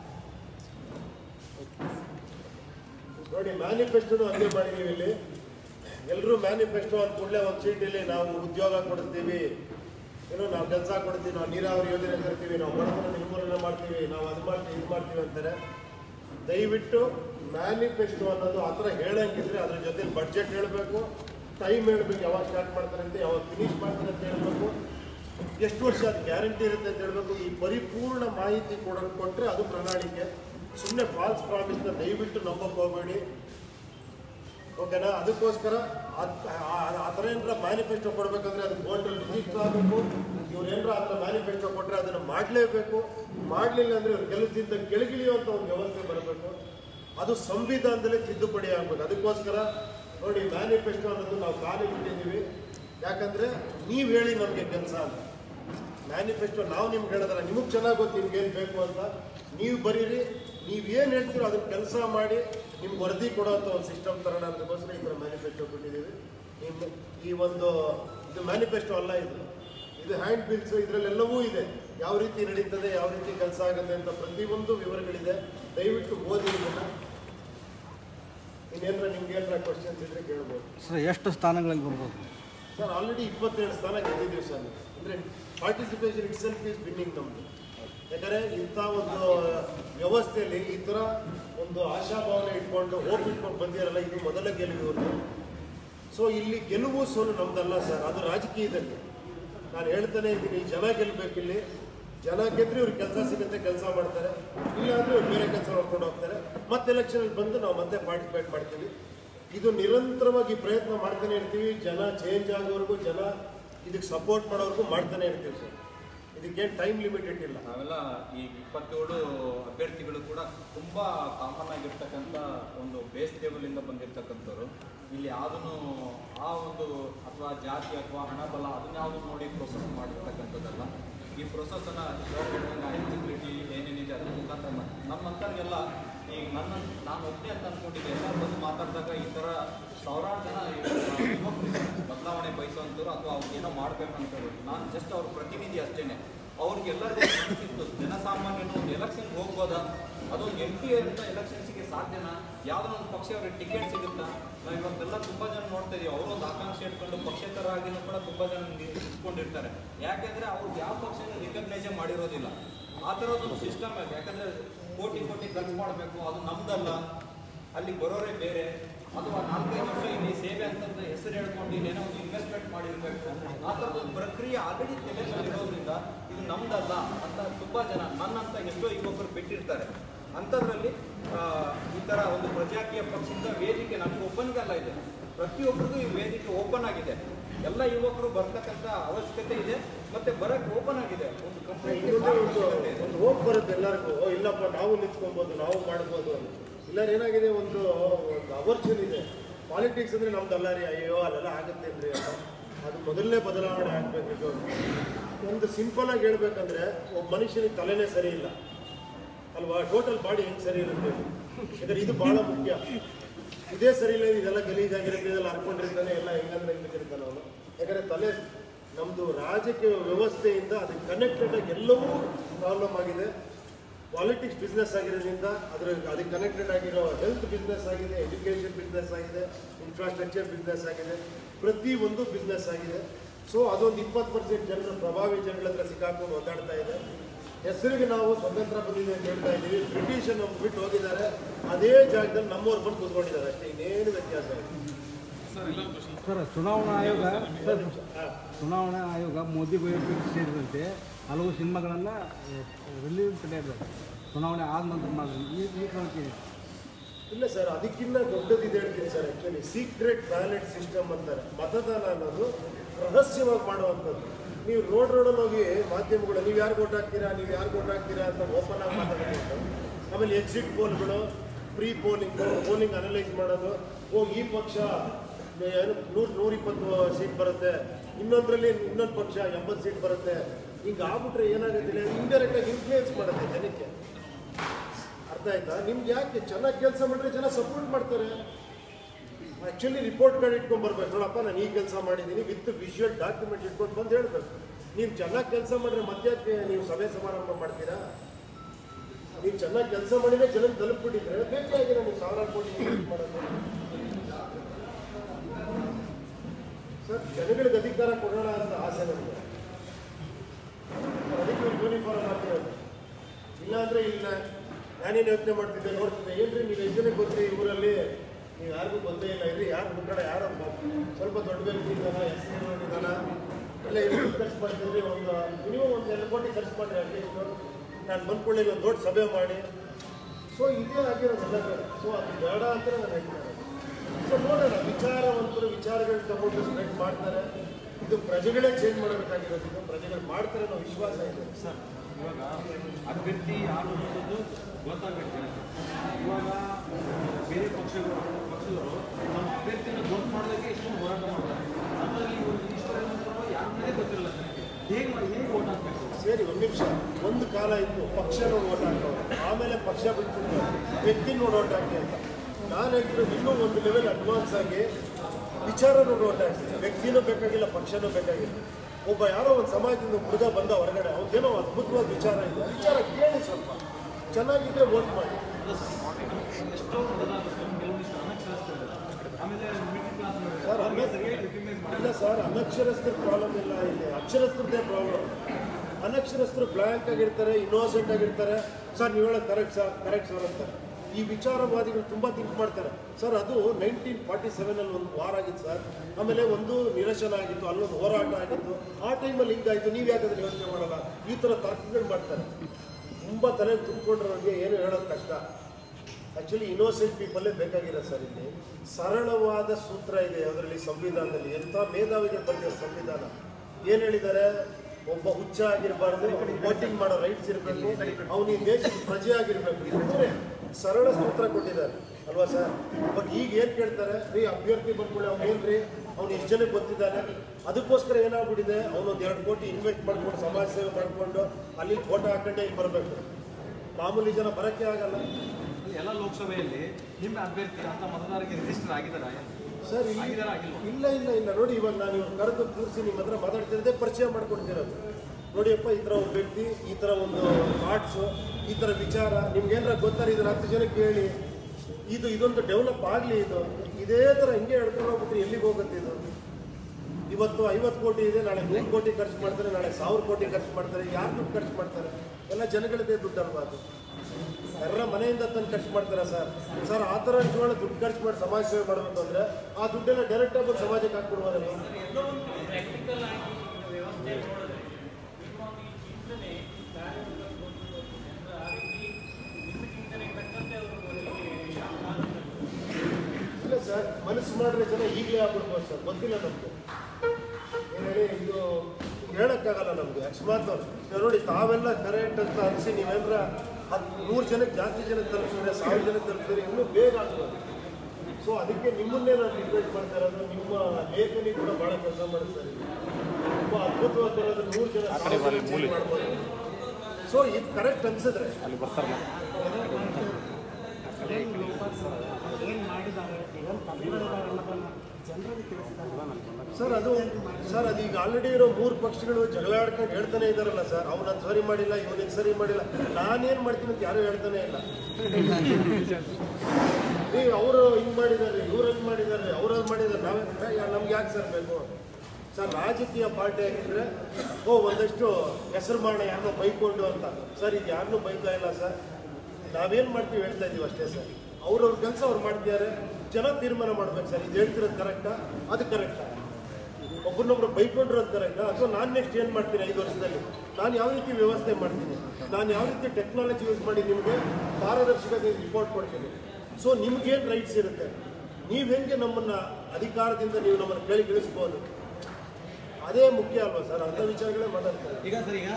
ನೋಡಿ ಮ್ಯಾನಿಫೆಸ್ಟೋನು ಹಂಗೆ ಮಾಡಿದ್ದೀವಿ ಇಲ್ಲಿ ಎಲ್ಲರೂ ಮ್ಯಾನಿಫೆಸ್ಟೋ ಅಂದ ಕೂಡಲೇ ಒಂದು ಚೀಟಿಲಿ ನಾವು ಉದ್ಯೋಗ ಕೊಡ್ತೀವಿ ಏನೋ ನಾವು ಕೆಲಸ ಕೊಡ್ತೀವಿ ನಾವು ನೀರಾವರಿ ಯೋಜನೆ ತರ್ತೀವಿ ನಾವು ಬಡತನ ನಿರ್ಮೂಲನೆ ಮಾಡ್ತೀವಿ ನಾವು ಅದು ಮಾಡ್ತೀವಿ ಇದು ಮಾಡ್ತೀವಿ ಅಂತಾರೆ ದಯವಿಟ್ಟು ಮ್ಯಾನಿಫೆಸ್ಟೋ ಅನ್ನೋದು ಆ ಥರ ಹೇಳಂಗಿದ್ರೆ ಅದ್ರ ಜೊತೆ ಬಡ್ಜೆಟ್ ಹೇಳಬೇಕು ಟೈಮ್ ಹೇಳ್ಬೇಕು ಯಾವಾಗ ಸ್ಟಾರ್ಟ್ ಮಾಡ್ತಾರೆ ಅಂತ ಯಾವಾಗ ಫಿನಿಶ್ ಮಾಡ್ತಾರೆ ಅಂತ ಹೇಳಬೇಕು ಎಷ್ಟು ವರ್ಷ ಅದು ಗ್ಯಾರಂಟಿ ಇರುತ್ತೆ ಅಂತ ಹೇಳಬೇಕು ಈ ಪರಿಪೂರ್ಣ ಮಾಹಿತಿ ಕೊಡ ಕೊಟ್ಟರೆ ಅದು ಪ್ರಣಾಳಿಕೆ ಸುಮ್ಮನೆ ಫಾಲ್ಸ್ ಪ್ರಾಮಿಸ್ನ ದಯವಿಟ್ಟು ನಂಬಕ್ಕೆ ಹೋಗಬೇಡಿ ಓಕೆನಾ ಅದಕ್ಕೋಸ್ಕರ ಅದ್- ಆ- ಆ ಥರ ಏನಾರ ಮ್ಯಾನಿಫೆಸ್ಟೋ ಕೊಡಬೇಕಂದ್ರೆ ಅದು ಬೋರ್ಡಲ್ಲಿ ರಿಜಿಸ್ಟರ್ ಆಗಬೇಕು ಇವ್ರು ಏನಾರ ಆ ಥರ ಮ್ಯಾನಿಫೆಸ್ಟೋ ಕೊಟ್ಟರೆ ಅದನ್ನು ಮಾಡಲೇಬೇಕು ಮಾಡಲಿಲ್ಲ ಅಂದರೆ ಇವ್ರು ಕೆಲಸದಿಂದ ಕೆಳಗಿಳಿಯುವಂಥ ಒಂದು ವ್ಯವಸ್ಥೆ ಬರಬೇಕು ಅದು ಸಂವಿಧಾನದಲ್ಲೇ ತಿದ್ದುಪಡಿ ಆಗಬೇಕು ಅದಕ್ಕೋಸ್ಕರ ನೋಡಿ ಮ್ಯಾನಿಫೆಸ್ಟೋ ಅನ್ನೋದು ನಾವು ಖಾಲಿ ಬಿಟ್ಟಿದ್ದೀವಿ ಯಾಕಂದರೆ ನೀವು ಹೇಳಿ ನಮಗೆ ಕೆಲಸ ಅಂತ ಮ್ಯಾನಿಫೆಸ್ಟೋ ನಾವು ನಿಮ್ಗೆ ಹೇಳೋದಲ್ಲ ನಿಮಗೆ ಚೆನ್ನಾಗಿ ಗೊತ್ತು ನಿಮ್ಗೆ ಏನು ಬೇಕು ಅಂತ ನೀವು ಬರೀರಿ ನೀವು ಏನು ಹೇಳ್ತೀರೋ ಅದನ್ನ ಕೆಲಸ ಮಾಡಿ ನಿಮ್ಗೆ ವರದಿ ಕೊಡೋಂಥ ಒಂದು ಸಿಸ್ಟಮ್ ತರೋಣ ಅದಕ್ಕೋಸ್ಕರ ಈ ಥರ ಮ್ಯಾನಿಫೆಸ್ಟೋ ಕೊಟ್ಟಿದ್ದೀವಿ ನಿಮ್ಮ ಈ ಒಂದು ಇದು ಮ್ಯಾನಿಫೆಸ್ಟೋ ಅಲ್ಲ ಇದು ಇದು ಹ್ಯಾಂಡ್ ಬಿಲ್ಸ್ ಇದರಲ್ಲೆಲ್ಲವೂ ಇದೆ ಯಾವ ರೀತಿ ನಡೀತದೆ ಯಾವ ರೀತಿ ಕೆಲಸ ಆಗುತ್ತೆ ಅಂತ ಪ್ರತಿಯೊಂದು ವಿವರಗಳಿದೆ ದಯವಿಟ್ಟು ಓದಿ ಇದನ್ನು ಇನ್ನೇನಾರ ನಿಮ್ಗೆ ಏನಾರ ಕ್ವಶನ್ಸ್ ಇದ್ರೆ ಕೇಳ್ಬೋದು ಸರ್ ಎಷ್ಟು ಸ್ಥಾನಗಳಲ್ಲಿ ಬರ್ಬೋದು ಸರ್ ಆಲ್ರೆಡಿ ಇಪ್ಪತ್ತೆರಡು ಸ್ಥಾನ ಗೆದ್ದಿದ್ದೀವಿ ಸರ್ ಅಂದರೆ participation itself is winning ನಮ್ಮದು ಯಾಕಂದರೆ ಇಂಥ ಒಂದು ವ್ಯವಸ್ಥೆಯಲ್ಲಿ ಈ ಥರ ಒಂದು ಆಶಾಭಾವನೆ ಇಟ್ಕೊಂಡು ಹೋಪ್ ಇಟ್ಕೊಂಡು ಬಂದಿರಲ್ಲ ಇದು ಮೊದಲ ಗೆಲುವು ಇವ್ರದ್ದು ಸೊ ಇಲ್ಲಿ ಗೆಲುವು ಸೋಲು ನಮ್ದಲ್ಲ ಸರ್ ಅದು ರಾಜಕೀಯದಲ್ಲಿ ನಾನು ಹೇಳ್ತಾನೆ ಇದ್ದೀನಿ ಜನ ಗೆಲ್ಲಬೇಕು ಇಲ್ಲಿ ಜನ ಗೆದ್ರೆ ಇವ್ರಿಗೆ ಕೆಲಸ ಸಿಗುತ್ತೆ ಕೆಲಸ ಮಾಡ್ತಾರೆ ಇಲ್ಲಾಂದ್ರೆ ಇವ್ರು ಬೇರೆ ಕೆಲಸ ಮಾಡ್ಕೊಂಡು ಹೋಗ್ತಾರೆ ಮತ್ತೆ ಎಲೆಕ್ಷನಲ್ಲಿ ಬಂದು ನಾವು ಮತ್ತೆ ಪಾರ್ಟಿಸಿಪೇಟ್ ಮಾಡ್ತೀವಿ ಇದು ನಿರಂತರವಾಗಿ ಪ್ರಯತ್ನ ಮಾಡ್ತಾನೆ ಇರ್ತೀವಿ ಜನ ಚೇಂಜ್ ಆಗೋವರೆಗೂ ಜನ ಇದಕ್ಕೆ ಸಪೋರ್ಟ್ ಮಾಡೋವರೆಗೂ ಮಾಡ್ತಾನೆ ಇರ್ತೀವಿ ಸರ್ ಇದಕ್ಕೇನು ಟೈಮ್ ಲಿಮಿಟ್ ಇಟ್ಟಿಲ್ಲ ನಾವೆಲ್ಲ ಈ ಇಪ್ಪತ್ತೇಳು ಅಭ್ಯರ್ಥಿಗಳು ಕೂಡ ತುಂಬ ಕಾಮನ್ ಆಗಿರ್ತಕ್ಕಂಥ ಒಂದು ಬೇಸ್ ಲೆವೆಲಿಂದ ಬಂದಿರತಕ್ಕಂಥವ್ರು ಇಲ್ಲಿ ಯಾವುದನ್ನು ಆ ಒಂದು ಅಥವಾ ಜಾತಿ ಅಥವಾ ಹಣಬಲ ಅದನ್ನ ಯಾವುದು ನೋಡಿ ಪ್ರೊಸೆಸ್ ಮಾಡಿರ್ತಕ್ಕಂಥದ್ದಲ್ಲ ಈ ಪ್ರೊಸೆಸನ್ನು ಎಲಿಜಿಬಿಲಿಟಿ ಏನೇನಿದೆ ಅದ್ರ ಮುಖಾಂತರ ಮಾಡಿ ನಮ್ಮಂಥವ್ರಿಗೆಲ್ಲ ಈಗ ನನ್ನ ನಾನು ಒಬ್ಬನೇ ಅಂತ ಅಂದ್ಕೊಂಡಿದ್ದೆ ಎಲ್ಲರೂ ಬಂದು ಮಾತಾಡಿದಾಗ ಈ ಥರ ಸಾವಿರಾರು ಜನ ಯುವಕರು ಬದಲಾವಣೆ ಬಯಸುವಂಥವ್ರು ಅಥವಾ ಅವ್ರಿಗೆ ಏನೋ ಮಾಡಬೇಕು ಅಂತೇಳಿ ನಾನು ಜಸ್ಟ್ ಅವ್ರ ಪ್ರತಿನಿಧಿ ಅಷ್ಟೇನೆ ಅವ್ರಿಗೆಲ್ಲರಿಗೂ ಮನಸ್ಸಿತ್ತು ಜನಸಾಮಾನ್ಯನು ಒಂದು ಎಲೆಕ್ಷನ್ಗೆ ಹೋಗ್ಬೋದಾ ಅದು ಎಂ ಪಿ ಅಂತ ಎಲೆಕ್ಷನ್ಸಿಗೆ ಸಾಧ್ಯನಾ ಯಾವುದೋ ಒಂದು ಪಕ್ಷ ಅವ್ರಿಗೆ ಟಿಕೆಟ್ ಸಿಗುತ್ತಾ ನಾವು ಇವತ್ತೆಲ್ಲ ತುಂಬ ಜನ ನೋಡ್ತಾ ಇದೀವಿ ಅವರು ಒಂದು ಆಕಾಂಕ್ಷೆ ಇಟ್ಕೊಂಡು ಪಕ್ಷೇತರಾಗಿನೂ ಕೂಡ ತುಂಬ ಜನ ಇಟ್ಕೊಂಡಿರ್ತಾರೆ ಯಾಕೆಂದರೆ ಅವ್ರಿಗೆ ಯಾವ ಪಕ್ಷನೂ ರಿಕಗ್ನೈಸೇ ಮಾಡಿರೋದಿಲ್ಲ ಆ ಥರದೊಂದು ಸಿಸ್ಟಮ್ ಇದೆ ಯಾಕಂದರೆ ಕೋಟಿ ಕೋಟಿ ಖರ್ಚು ಮಾಡಬೇಕು ಅದು ನಮ್ದಲ್ಲ ಅಲ್ಲಿ ಬರೋರೇ ಬೇರೆ ಅಥವಾ ನಾಲ್ಕೈದು ವರ್ಷ ಇಲ್ಲಿ ಸೇವೆ ಅಂತಂದ್ರೆ ಹೆಸರು ಹೇಳ್ಕೊಂಡು ಇನ್ನೇನೋ ಒಂದು ಇನ್ವೆಸ್ಟ್ಮೆಂಟ್ ಮಾಡಿರ್ಬೇಕು ಆ ಥರದೊಂದು ಪ್ರಕ್ರಿಯೆ ಆಲ್ರೆಡಿ ಇರೋದ್ರಿಂದ ಇದು ನಮ್ದಲ್ಲ ಅಂತ ತುಂಬ ಜನ ನನ್ನಂತ ಎಷ್ಟೋ ಯುವಕರು ಬಿಟ್ಟಿರ್ತಾರೆ ಅಂಥದ್ರಲ್ಲಿ ಆ, ಈ ಥರ ಒಂದು ಪ್ರಜಾಕೀಯ ಪಕ್ಷದಿಂದ ವೇದಿಕೆ ನನಗೆ ಒಬ್ಬನಿಗಲ್ಲ ಇದೆ ಪ್ರತಿಯೊಬ್ಬರಿಗೂ ಈ ವೇದಿಕೆ ಓಪನ್ ಆಗಿದೆ ಎಲ್ಲ ಯುವಕರು ಬರ್ತಕ್ಕಂಥ ಅವಶ್ಯಕತೆ ಇದೆ ಮತ್ತೆ ಬರಕ್ಕೆ ಓಪನ್ ಆಗಿದೆ ಒಂದು ಕಂಪ್ನಿ ಇನ್ನೊಂದೇ ಒಂದು ಒಂದು ಹೋಪ್ ಬರುತ್ತೆ ಎಲ್ಲರಿಗೂ ಓ ಇಲ್ಲಪ್ಪ ನಾವು ನಿಂತ್ಕೊಬೋದು ನಾವು ಮಾಡ್ಬೋದು ಅಂತ ಇಲ್ಲ ಏನಾಗಿದೆ ಒಂದು ಒಂದು ಅವರ್ಚನ್ ಇದೆ ಪಾಲಿಟಿಕ್ಸ್ ಅಂದರೆ ನಮ್ದಲ್ಲ ರೀ ಅಯ್ಯೋ ಅದೆಲ್ಲ ಆಗುತ್ತೇನ್ರಿ ಅಂತ ಅದು ಮೊದಲನೇ ಬದಲಾವಣೆ ಆಗಬೇಕು ಒಂದು ಸಿಂಪಲ್ ಆಗಿ ಹೇಳ್ಬೇಕಂದ್ರೆ ಒಬ್ಬ ಮನುಷ್ಯನಿಗೆ ತಲೆನೇ ಸರಿ ಇಲ್ಲ ಅಲ್ವಾ ಟೋಟಲ್ ಬಾಡಿ ಹೆಂಗೆ ಸರಿ ಇರುತ್ತೆ ಯಾಕಂದ್ರೆ ಇದು ಬಹಳ ಮುಖ್ಯ ಇದೇ ಸರಿ ಇಲ್ಲ ಇದೆಲ್ಲ ಗಲೀಜಾಗಿರುತ್ತೆ ಇದೆಲ್ಲ ಹರ್ಕೊಂಡಿರ್ತಾನೆ ಎಲ್ಲ ಹೆಂಗಂದ್ರೆ ಹೆಂಗಿರ್ತಾನೆ ಅವನು ಯಾಕಂದ್ರೆ ತಲೆ ನಮ್ಮದು ರಾಜಕೀಯ ವ್ಯವಸ್ಥೆಯಿಂದ ಅದಕ್ಕೆ ಕನೆಕ್ಟೆಡ್ ಆಗಿ ಎಲ್ಲವೂ ಪ್ರಾಬ್ಲಮ್ ಆಗಿದೆ ಪಾಲಿಟಿಕ್ಸ್ ಬಿಸ್ನೆಸ್ ಆಗಿರೋದ್ರಿಂದ ಅದ್ರ ಅದಕ್ಕೆ ಕನೆಕ್ಟೆಡ್ ಆಗಿರೋ ಹೆಲ್ತ್ ಬಿಸ್ನೆಸ್ ಆಗಿದೆ ಎಜುಕೇಷನ್ ಬಿಸ್ನೆಸ್ ಆಗಿದೆ ಇನ್ಫ್ರಾಸ್ಟ್ರಕ್ಚರ್ ಬಿಸ್ನೆಸ್ ಆಗಿದೆ ಪ್ರತಿ ಒಂದು ಬಿಸ್ನೆಸ್ ಆಗಿದೆ ಸೊ ಅದೊಂದು ಇಪ್ಪತ್ತು ಪರ್ಸೆಂಟ್ ಜನರು ಪ್ರಭಾವಿ ಜನಗಳ ಹತ್ರ ಸಿಕ್ಕಾಕೊಂಡು ಒದ್ದಾಡ್ತಾ ಇದೆ ಹೆಸರಿಗೆ ನಾವು ಸ್ವತಂತ್ರ ಬಂದಿದೆ ಅಂತ ಹೇಳ್ತಾ ಇದ್ದೀವಿ ಬ್ರಿಟಿಷ್ ನಮ್ಗೆ ಬಿಟ್ಟು ಹೋಗಿದ್ದಾರೆ ಅದೇ ಜಾಗದಲ್ಲಿ ನಮ್ಮವ್ರು ಬಂದು ಕೂತ್ಕೊಂಡಿದ್ದಾರೆ ಅಷ್ಟೇ ಇನ್ನೇನು ವ್ಯತ್ಯಾಸ ಇಲ್ಲ ಸರ್ ಚುನಾವಣಾ ಆಯೋಗ ಸರ್ ಚುನಾವಣಾ ಆಯೋಗ ಮೋದಿ ಬಯೋಪಿಕ್ ಸೇರಿದಂತೆ ಹಲವು ಸಿನಿಮಾಗಳನ್ನು ರಿಲೀಸ್ ಇದೆ ಚುನಾವಣೆ ಆದ ನಂತರ ಮಾಡಿ ಈ ಈ ಕ್ರಮಕ್ಕೆ ಇಲ್ಲ ಸರ್ ಅದಕ್ಕಿಂತ ದೊಡ್ಡದಿದೆ ಹೇಳ್ತೀನಿ sir actually secret ballot system ಅಂತಾರೆ ಮತದಾನ ಅನ್ನೋದು ರಹಸ್ಯವಾಗಿ ಮಾಡುವಂಥದ್ದು ನೀವು ರೋಡ್ ರೋಡಲ್ಲಿ ಹೋಗಿ ಮಾಧ್ಯಮಗಳು ನೀವು ಯಾರು ಓಟ್ ಹಾಕ್ತೀರಾ ನೀವು ಯಾರು ಓಟ್ ಹಾಕ್ತೀರಾ ಅಂತ ಓಪನ್ ಆಗಿ ಮಾತಾಡೋದು ಆಮೇಲೆ ಎಕ್ಸಿಟ್ ಪೋಲ್ಗಳು ಪ್ರೀ ಪೋಲಿಂಗ್ ಪೋಲಿಂಗ್ ಅನಲೈಸ್ ಮಾಡೋದು ಹೋಗಿ ಈ ಪಕ್ಷ ಏನು ನೂರು ನೂರಿಪ್ಪತ್ತು ಸೀಟ್ ಬರುತ್ತೆ ಇನ್ನೊಂದರಲ್ಲಿ ಇನ್ನೊಂದು ಪಕ್ಷ ಎಂಬತ್ತು ಸೀಟ್ ಬರುತ್ತೆ ಹಿಂಗೆ ಆಗ್ಬಿಟ್ರೆ ಏನಾಗುತ್ತೆ ಇಂಡೈರೆಕ್ಟಾಗಿ ಇನ್ಫ್ಲೂಯೆನ್ಸ್ ಮಾಡುತ್ತೆ ಜನಕ್ಕೆ ಅರ್ಥ ಆಯ್ತಾ ನಿಮ್ಗೆ ಯಾಕೆ ಚೆನ್ನಾಗಿ ಕೆಲಸ ಮಾಡಿದ್ರೆ ಜನ ಸಪೋರ್ಟ್ ಮಾಡ್ತಾರೆ ಆ್ಯಕ್ಚುಲಿ ರಿಪೋರ್ಟ್ ಕಾರ್ಡ್ ಇಟ್ಕೊಂಡು ಬರ್ಬೇಕು ನೋಡಪ್ಪ ನಾನು ಈ ಕೆಲಸ ಮಾಡಿದ್ದೀನಿ ವಿತ್ ವಿಜುವಲ್ ಡಾಕ್ಯುಮೆಂಟ್ ಇಟ್ಕೊಂಡು ಬಂದು ಹೇಳ್ಬೇಕು ನೀವು ಚೆನ್ನಾಗಿ ಕೆಲಸ ಮಾಡಿದ್ರೆ ಮಧ್ಯಾಹ್ನಕ್ಕೆ ನೀವು ಸಭೆ ಸಮಾರಂಭ ಮಾಡ್ತೀರಾ ನೀವು ಚೆನ್ನಾಗಿ ಕೆಲಸ ಮಾಡಿದ್ರೆ ಜನಕ್ಕೆ ತಲುಪಿಬಿಟ್ಟಿದ್ರೆ ಬೇಕೇ ಆಗಿಲ್ಲ ನೀವು ಸಾವಿರ ಕೋಟಿ invest ಮಾಡೋದು ಸರ್ ಜನಗಳಿಗೆ ಅಧಿಕಾರ ಕೊಡೋಣ ಅಂತ ಆಸೆ ನಮಗೆ ಅದಕ್ಕೆ ಯೂನಿಫಾರ್ಮ್ ಹಾಕಿರೋದು ಇಲ್ಲಾಂದ್ರೆ ಇಲ್ಲ ನಾನೇನು ಯೋಚನೆ ಮಾಡ್ತಿದ್ದೆ ನೋಡ್ತಿದ್ದೆ ಏನ್ರಿ ನೀವು ಎಷ್ಟು ಜನಕ್ಕೆ ಗೊತ್ತಿ ಊರಲ್ಲಿ ನೀವು ಯಾರಿಗೂ ಬಂದೇ ಇಲ್ಲ ಇರ್ರಿ ಯಾರು ಮುಖಂಡ ಯಾರು ಸ್ವಲ್ಪ ದೊಡ್ಡ ವ್ಯಕ್ತಿ ಇದ್ದಾನ ಹೆಸರು ಇದ್ದಾನ ಎಲ್ಲ ಎಷ್ಟು ಖರ್ಚು ಮಾಡ್ತಿದ್ರಿ ಒಂದು ಮಿನಿಮಮ್ ಒಂದು ಎರಡು ಕೋಟಿ ಖರ್ಚು ಮಾಡಿರಿ ಅಟ್ಲೀಸ್ಟ್ ನಾನು ಬಂದ್ಕೊಳ್ಳಿ ಒಂದು ದೊಡ್ಡ ಸಭೆ ಮಾಡಿ ಸೊ ಇದೇ ಆಗಿರೋದು ಎಲ್ಲ ಕಡೆ ಸೊ ಅದು ಬೇಡ ಅಂತ ನಾನು ಹೇಳ್ತೀನಿ ಸೊ ನೋಡೋಣ ವಿಚಾರವಂತರು ವಿಚಾರಗಳನ್ನ ತಗೊಂಡು ಸ್ಪ್ರೆಡ್ ಮಾಡ್ತಾರೆ ಇದು ಪ್ರಜೆಗಳೇ ಚೇಂಜ್ ಮಾಡಬೇಕಾಗಿರೋದು ಇದು ಪ್ರಜೆಗಳು ಮಾಡ್ತಾರೆ ಅನ್ನೋ ವಿಶ್ವಾಸ ಇದೆ ಸರ್ ಇವಾಗ ಅಭ್ಯರ್ಥಿ ಯಾರು ಅನ್ನೋದು ಗೊತ್ತಾಗಬೇಕು ಇವಾಗ ಬೇರೆ ಪಕ್ಷಗಳು ಪಕ್ಷದವರು ನಮ್ಮ ಅಭ್ಯರ್ಥಿನ ಗೊತ್ತು ಮಾಡೋದಕ್ಕೆ ಇಷ್ಟೊಂದು ಹೋರಾಟ ಮಾಡ್ತಾರೆ ನಮ್ಮಲ್ಲಿ ಒಂದು ಇಷ್ಟು ಯಾರನ್ನೇ ಗೊತ್ತಿರಲ್ಲ ನನಗೆ ಹೇಗೆ ಮಾಡಿ ಹೇಗೆ ಓಟ್ ಹಾಕಬೇಕು ಸೇರಿ ಒಂದು ನಿಮಿಷ ಒಂದು ಕಾಲ ಇತ್ತು ಪಕ್ಷ ನೋಡಿ ಓಟ್ ಹಾಕೋರು ಆಮೇಲೆ ಪಕ್ಷ ಬಿಟ್ಬಿಟ್ಟು ವ್ಯಕ್ತಿ ನೋಡಿ ಓಟ್ ಹಾಕಿ ಅಂತ ನಾನು ಹೇಳ್ತಿರೋದು ಇನ್ನೂ ಒಂದು ಲೆವೆಲ್ ಅಡ್ವಾನ್ಸ್ ಆಗಿ ವಿಚಾರ ನೋಡಿ ಓಟ್ ಹಾಕ್ತೀನಿ ವ್ಯಕ್ತಿನೂ ಬೇಕಾಗಿಲ್ಲ ಪಕ್ಷನೂ ಬೇಕಾಗಿಲ್ಲ ಒಬ್ಬ ಯಾರೋ ಒಂದು ಸಮಾಜದಿಂದ ಹುಡುಗ ಬಂದ ಹೊರಗಡೆ ಅವ್ನಿಗೇನೋ ಅದ್ಭುತವಾದ ವಿಚಾರ ಇದೆ ವಿಚಾರ ಕೇಳಿ ಸ್ವಲ್ಪ ಚೆನ್ನಾಗಿದ್ರೆ ವೋಟ್ ಮಾಡಿ ಎಷ್ಟೋ ಮತದಾರರು ಕೆಲವೊಂದಿಷ್ಟು ಅನಕ್ಷರಸ್ಥರಿದ್ದಾರೆ ಆಮೇಲೆ ಮಿಡ್ಲ್ ಕ್ಲಾಸ್ ಸರ್ ಅನ್ನ ಸರಿಯಾಗಿ ರಿಕಗ್ನೈಸ್ ಮಾಡಿ ಇಲ್ಲ ಸರ್ ಅನಕ್ಷರಸ್ಥರ ಪ್ರಾಬ್ಲಮ್ ಇಲ್ಲ ಇಲ್ಲಿ ಅಕ್ಷರಸ್ಥರದ್ದೇ ಪ್ರಾಬ್ಲಮ್ ಅನಕ್ಷರಸ್ಥರು ಬ್ಲ್ಯಾಂಕ್ ಆಗಿರ್ತಾರೆ ಇನ್ನೋಸೆಂಟ್ ಆಗಿರ್ತಾರೆ ಸರ್ ನೀವು ಹೇಳೋದು ಕರೆಕ್ಟ್ ಸರ್ ಕರೆಕ್ಟ್ ಸರ್ ಅಂತಾರೆ ಈ ವಿಚಾರವಾದಿಗಳು ತುಂಬ ಥಿಂಕ್ ಮಾಡ್ತಾರೆ ಸರ್ ಅದು ನೈನ್ಟೀನ್ ಫಾರ್ಟಿ ಸೆವೆನಲ್ಲಿ ಒಂದು ವಾರ ಆಗಿತ್ತು ಸರ್ ಆಮೇಲೆ ಒಂದು ನಿರಶನ ಆಗಿತ್ತು ಅಲ್ಲೊಂದು ಹೋರಾಟ ಆಗಿತ್ತು ಆ ಟೈಮಲ್ಲಿ ಹಿಂಗಾಯಿತು ನೀವು ಯಾಕೆ ಅದನ್ನು ಯೋಚನೆ ಮಾಡಲ್ಲ ಈ ಥರ ತರ್ಕಗಳು ಮಾಡ್ತಾರೆ ತುಂಬ ತಲೆ ತುಂಬಿಕೊಂಡಿರೋರಿಗೆ ಏನು ಹೇಳೋದು ಕಷ್ಟ ಆ್ಯಕ್ಚುಲಿ ಇನ್ನೋಸೆಂಟ್ ಪೀಪಲ್ಲೇ ಬೇಕಾಗಿರೋ ಸರ್ ಇಲ್ಲಿ ಸರಳವಾದ ಸೂತ್ರ ಇದೆ ಅದರಲ್ಲಿ ಸಂವಿಧಾನದಲ್ಲಿ ಎಂಥ ಮೇಧಾವಿಗಳು ಬರ್ತಾರೆ ಸಂವಿಧಾನ ಏನು ಹೇಳಿದ್ದಾರೆ ಒಬ್ಬ ಹುಚ್ಚ ಆಗಿರಬಾರ್ದು ವೋಟಿಂಗ್ ಮಾಡೋ ರೈಟ್ಸ್ ಇರಬೇಕು ಅವನು ಈ ದೇಶದ ಪ್ರಜೆ ಆಗಿರಬೇಕು ಇದ್ರೆ ಸರಳ ಸೂತ್ರ ಕೊಟ್ಟಿದ್ದಾರೆ ಅಲ್ವಾ ಸರ್ ಬಟ್ ಈಗ ಏನು ಕೇಳ್ತಾರೆ ರೀ ಅಭ್ಯರ್ಥಿ ಬಂದ್ಕೊಳ್ಳಿ ಅವ್ನು ಏನ್ರಿ ಅವ್ನು ಎಷ್ಟು ಜನಕ್ಕೆ ಗೊತ್ತಿದ್ದಾನೆ ಅದಕ್ಕೋಸ್ಕರ ಏನಾಗ್ಬಿಟ್ಟಿದೆ ಅವನೊಂದು ಎರಡು ಕೋಟಿ ಇನ್ವೆಸ್ಟ್ ಮಾಡ್ಕೊಂಡು ಸಮಾಜ ಸೇವೆ ಮಾಡಿಕೊಂಡು ಅಲ್ಲಿ ಫೋಟೋ ಹಾಕೊಂಡೇ ಇಲ್ಲಿ ಬರಬೇಕು ಮಾಮೂಲಿ ಜನ ಬರೋಕ್ಕೆ ಆಗಲ್ಲ ಎಲ್ಲ ಲೋಕಸಭೆಯಲ್ಲಿ ನಿಮ್ಮ ಅಭ್ಯರ್ಥಿ ಅಂತ ಮತದಾರರಿಗೆ ರಿಜಿಸ್ಟರ್ ಆಗಿದ್ದಾರಾ ಸರ್ ಇಲ್ಲಿ- ಆಗಿದಾರ ಆಗಿಲ್ವಾ ಇಲ್ಲ ಇಲ್ಲ ಇಲ್ಲ ನೋಡಿ ಇವಾಗ ನಾನು ಇವ್ರು ಕರೆದು ಕೂರಿಸಿ ನಿಮ್ಮ ಹತ್ರ ಮಾತಾಡ್ತಿರೋದೇ ಪರಿಚಯ ಮಾಡ್ಕೊಡ್ತಿರೋದು ನೋಡಿಯಪ್ಪ ಈ ಥರ ಒಬ್ಬ ವ್ಯಕ್ತಿ ಈ ಥರ ಒಂದು ಥಾಟ್ಸು ಈ ಥರ ವಿಚಾರ ನಿಮ್ಗೆ ಏನಾರ ಗೊತ್ತಾರೆ ಇದನ್ನ ಹತ್ತು ಜನಕ್ಕೆ ಹೇಳಿ ಇದು ಇದೊಂದು ಡೆವಲಪ್ ಆಗಲಿ ಇದು ಇದೇ ಥರ ಹಿಂಗೆ ಹೇಳ್ಕೊಂಡು ಹೋಗ್ಬಿಟ್ರೆ ಎಲ್ಲಿಗೆ ಹೋಗುತ್ತೆ ಇದು ಇವತ್ತು ಐವತ್ತು ಕೋಟಿ ಇದೆ ನಾಳೆ ನೂರು ಕೋಟಿ ಖರ್ಚು ಮಾಡ್ತಾರೆ ನಾಳೆ ಸಾವಿರ ಕೋಟಿ ಖರ್ಚು ಮಾಡ್ತಾರೆ ಯಾರು ದುಡ್ಡು ಖರ್ಚು ಮಾಡ್ತಾರೆ ಎಲ್ಲ ಜನಗಳದ್ದೇ ದುಡ್ಡು ಅಲ್ವಾ ಅದು ಯಾರ ಮನೆಯಿಂದ ತಂದು ಖರ್ಚು ಮಾಡ್ತಾರಾ ಸರ್ ಸರ್ ಆ ಥರ ನಿಜವಾಗ್ಲೂ ದುಡ್ಡು ಖರ್ಚು ಮಾಡಿ ಸಮಾಜ ಸೇವೆ ಮಾಡಬೇಕು ಅಂದರೆ ಆ ದುಡ್ಡೆಲ್ಲ ಡೈರೆಕ್ಟಾಗಿ ಬಂದು ಸಮಾಜಕ್ಕೆ ಹಾಕ್ಬಿಡ್ಬೋದಲ್ಲ ಇಲ್ಲ ಸರ್ ಮನಸ್ಸು ಮಾಡಿದ್ರೆ ಜನ ಈಗಲೇ ಆಗ್ಬಿಡ್ಬೋದು ಸರ್ ಗೊತ್ತಿಲ್ಲ ನಮಗೆ ಹೇಳೋಕ್ಕಾಗಲ್ಲ ನಮಗೆ ಅಕಸ್ಮಾತ್ ಇವಾಗ ನೋಡಿ ತಾವೆಲ್ಲ ಕರೆಕ್ಟ್ ಅಂತ ಅನಿಸಿ ನೀವೇಂದ್ರ ಹತ್ತು ನೂರು ಜನಕ್ಕೆ ಜಾಸ್ತಿ ಜನಕ್ಕೆ ತಲುಪಿಸಿದ್ರೆ ಸಾವಿರ ಜನಕ್ಕೆ ತಲುಪಿಸಿದ್ರೆ ಇನ್ನೂ ಬೇಗ ಆಗ್ಬೋದು ಸೊ ಅದಕ್ಕೆ ನಿಮ್ಮನ್ನೇ ನಾನು ರಿಕ್ವೆಸ್ಟ್ ಮಾಡ್ತಾ ಇರೋದು ನಿಮ್ಮ ಲೇಖನಿ ಕೂಡ ಭಾಳ ಕೆಲಸ ಮಾಡಿಸ್ತಾರೆ ತುಂಬ ಅದ್ಭುತವಾಗಿ ಬರೋದು ನೂರು ಜನ ಸಾವಿರ ಜನ change ಮಾಡ್ಬೋದು ಸೊ ಇದು ಕರೆಕ್ಟ್ ಅನ್ಸಿದ್ರೆ ಸರ್ ಅದು ಸರ್ ಅದು ಈಗ ಆಲ್ರೆಡಿ ಇರೋ ಮೂರು ಪಕ್ಷಗಳು ಜಗಳ ಆಡ್ಕೊಂಡು ಹೇಳ್ತಾನೆ ಇದಾರಲ್ಲ ಸರ್ ಅವ್ನು ಅದು ಸರಿ ಮಾಡಿಲ್ಲ ಇವನಿಗೆ ಸರಿ ಮಾಡಿಲ್ಲ ನಾನೇನು ಮಾಡ್ತೀನಿ ಅಂತ ಯಾರು ಹೇಳ್ತಾನೆ ಇಲ್ಲ ನೀವು ಅವರು ಹಿಂಗೆ ಮಾಡಿದ್ದಾರೆ ಇವ್ರು ಹಂಗೆ ಮಾಡಿದ್ದಾರೆ ಅವ್ರು ಅದು ಮಾಡಿದ್ದಾರೆ ನಾವೇ ನಮ್ಗೆ ಯಾಕೆ ಸರ್ ಬೇಕು ಸರ್ ರಾಜಕೀಯ ಪಾರ್ಟಿ ಆಗಿದ್ರೆ ಓ ಒಂದಷ್ಟು ಹೆಸರು ಮಾಡೋಣ ಯಾರನ್ನೋ ಬೈಕೊಂಡು ಅಂತ ಸರ್ ಇದು ಯಾರನ್ನೂ ಬೈತಾ ಇಲ್ಲ ಸರ್ ನಾವೇನು ಮಾಡ್ತೀವಿ ಹೇಳ್ತಾ ಇದೀವಿ ಅಷ್ಟೇ ಸರ್ ಅವ್ರವ್ರ ಕೆಲಸ ಅವ್ರು ಮಾಡ್ತಿದ್ದಾರೆ ಜನ ತೀರ್ಮಾನ ಮಾಡ್ಬೇಕು ಸರ್ ಇದು ಹೇಳ್ತಿರೋದು ಕರೆಕ್ಟಾ ಅದು ಕರೆಕ್ಟಾ ಒಬ್ಬರನ್ನೊಬ್ರು ಬೈಕೊಂಡಿರೋದು ಕರೆಕ್ಟಾ ಅಥವಾ ನಾನು ನೆಕ್ಸ್ಟ್ ಏನು ಮಾಡ್ತೀನಿ ಐದು ವರ್ಷದಲ್ಲಿ ನಾನು ಯಾವ ರೀತಿ ವ್ಯವಸ್ಥೆ ಮಾಡ್ತೀನಿ ನಾನು ಯಾವ ರೀತಿ ಟೆಕ್ನಾಲಜಿ ಯೂಸ್ ಮಾಡಿ ನಿಮಗೆ ಪಾರದರ್ಶಕತೆ ರಿಪೋರ್ಟ್ ಕೊಡ್ತೀನಿ ಸೊ ನಿಮ್ಗೇನು ರೈಟ್ಸ್ ಇರುತ್ತೆ ನೀವು ಹೆಂಗೆ ನಮ್ಮನ್ನು ಅಧಿಕಾರದಿಂದ ನೀವು ನಮ್ಮನ್ನು ಕೇಳಿ ಗಿಳಿಸ್ಬೋದು ಅದೇ ಮುಖ್ಯ ಅಲ್ವಾ ಸರ್ ಅಂಥ ವಿಚಾರಗಳೇ ಮಾತಾಡ್ತಾರೆ ಈಗ ಸರ್ ಈಗ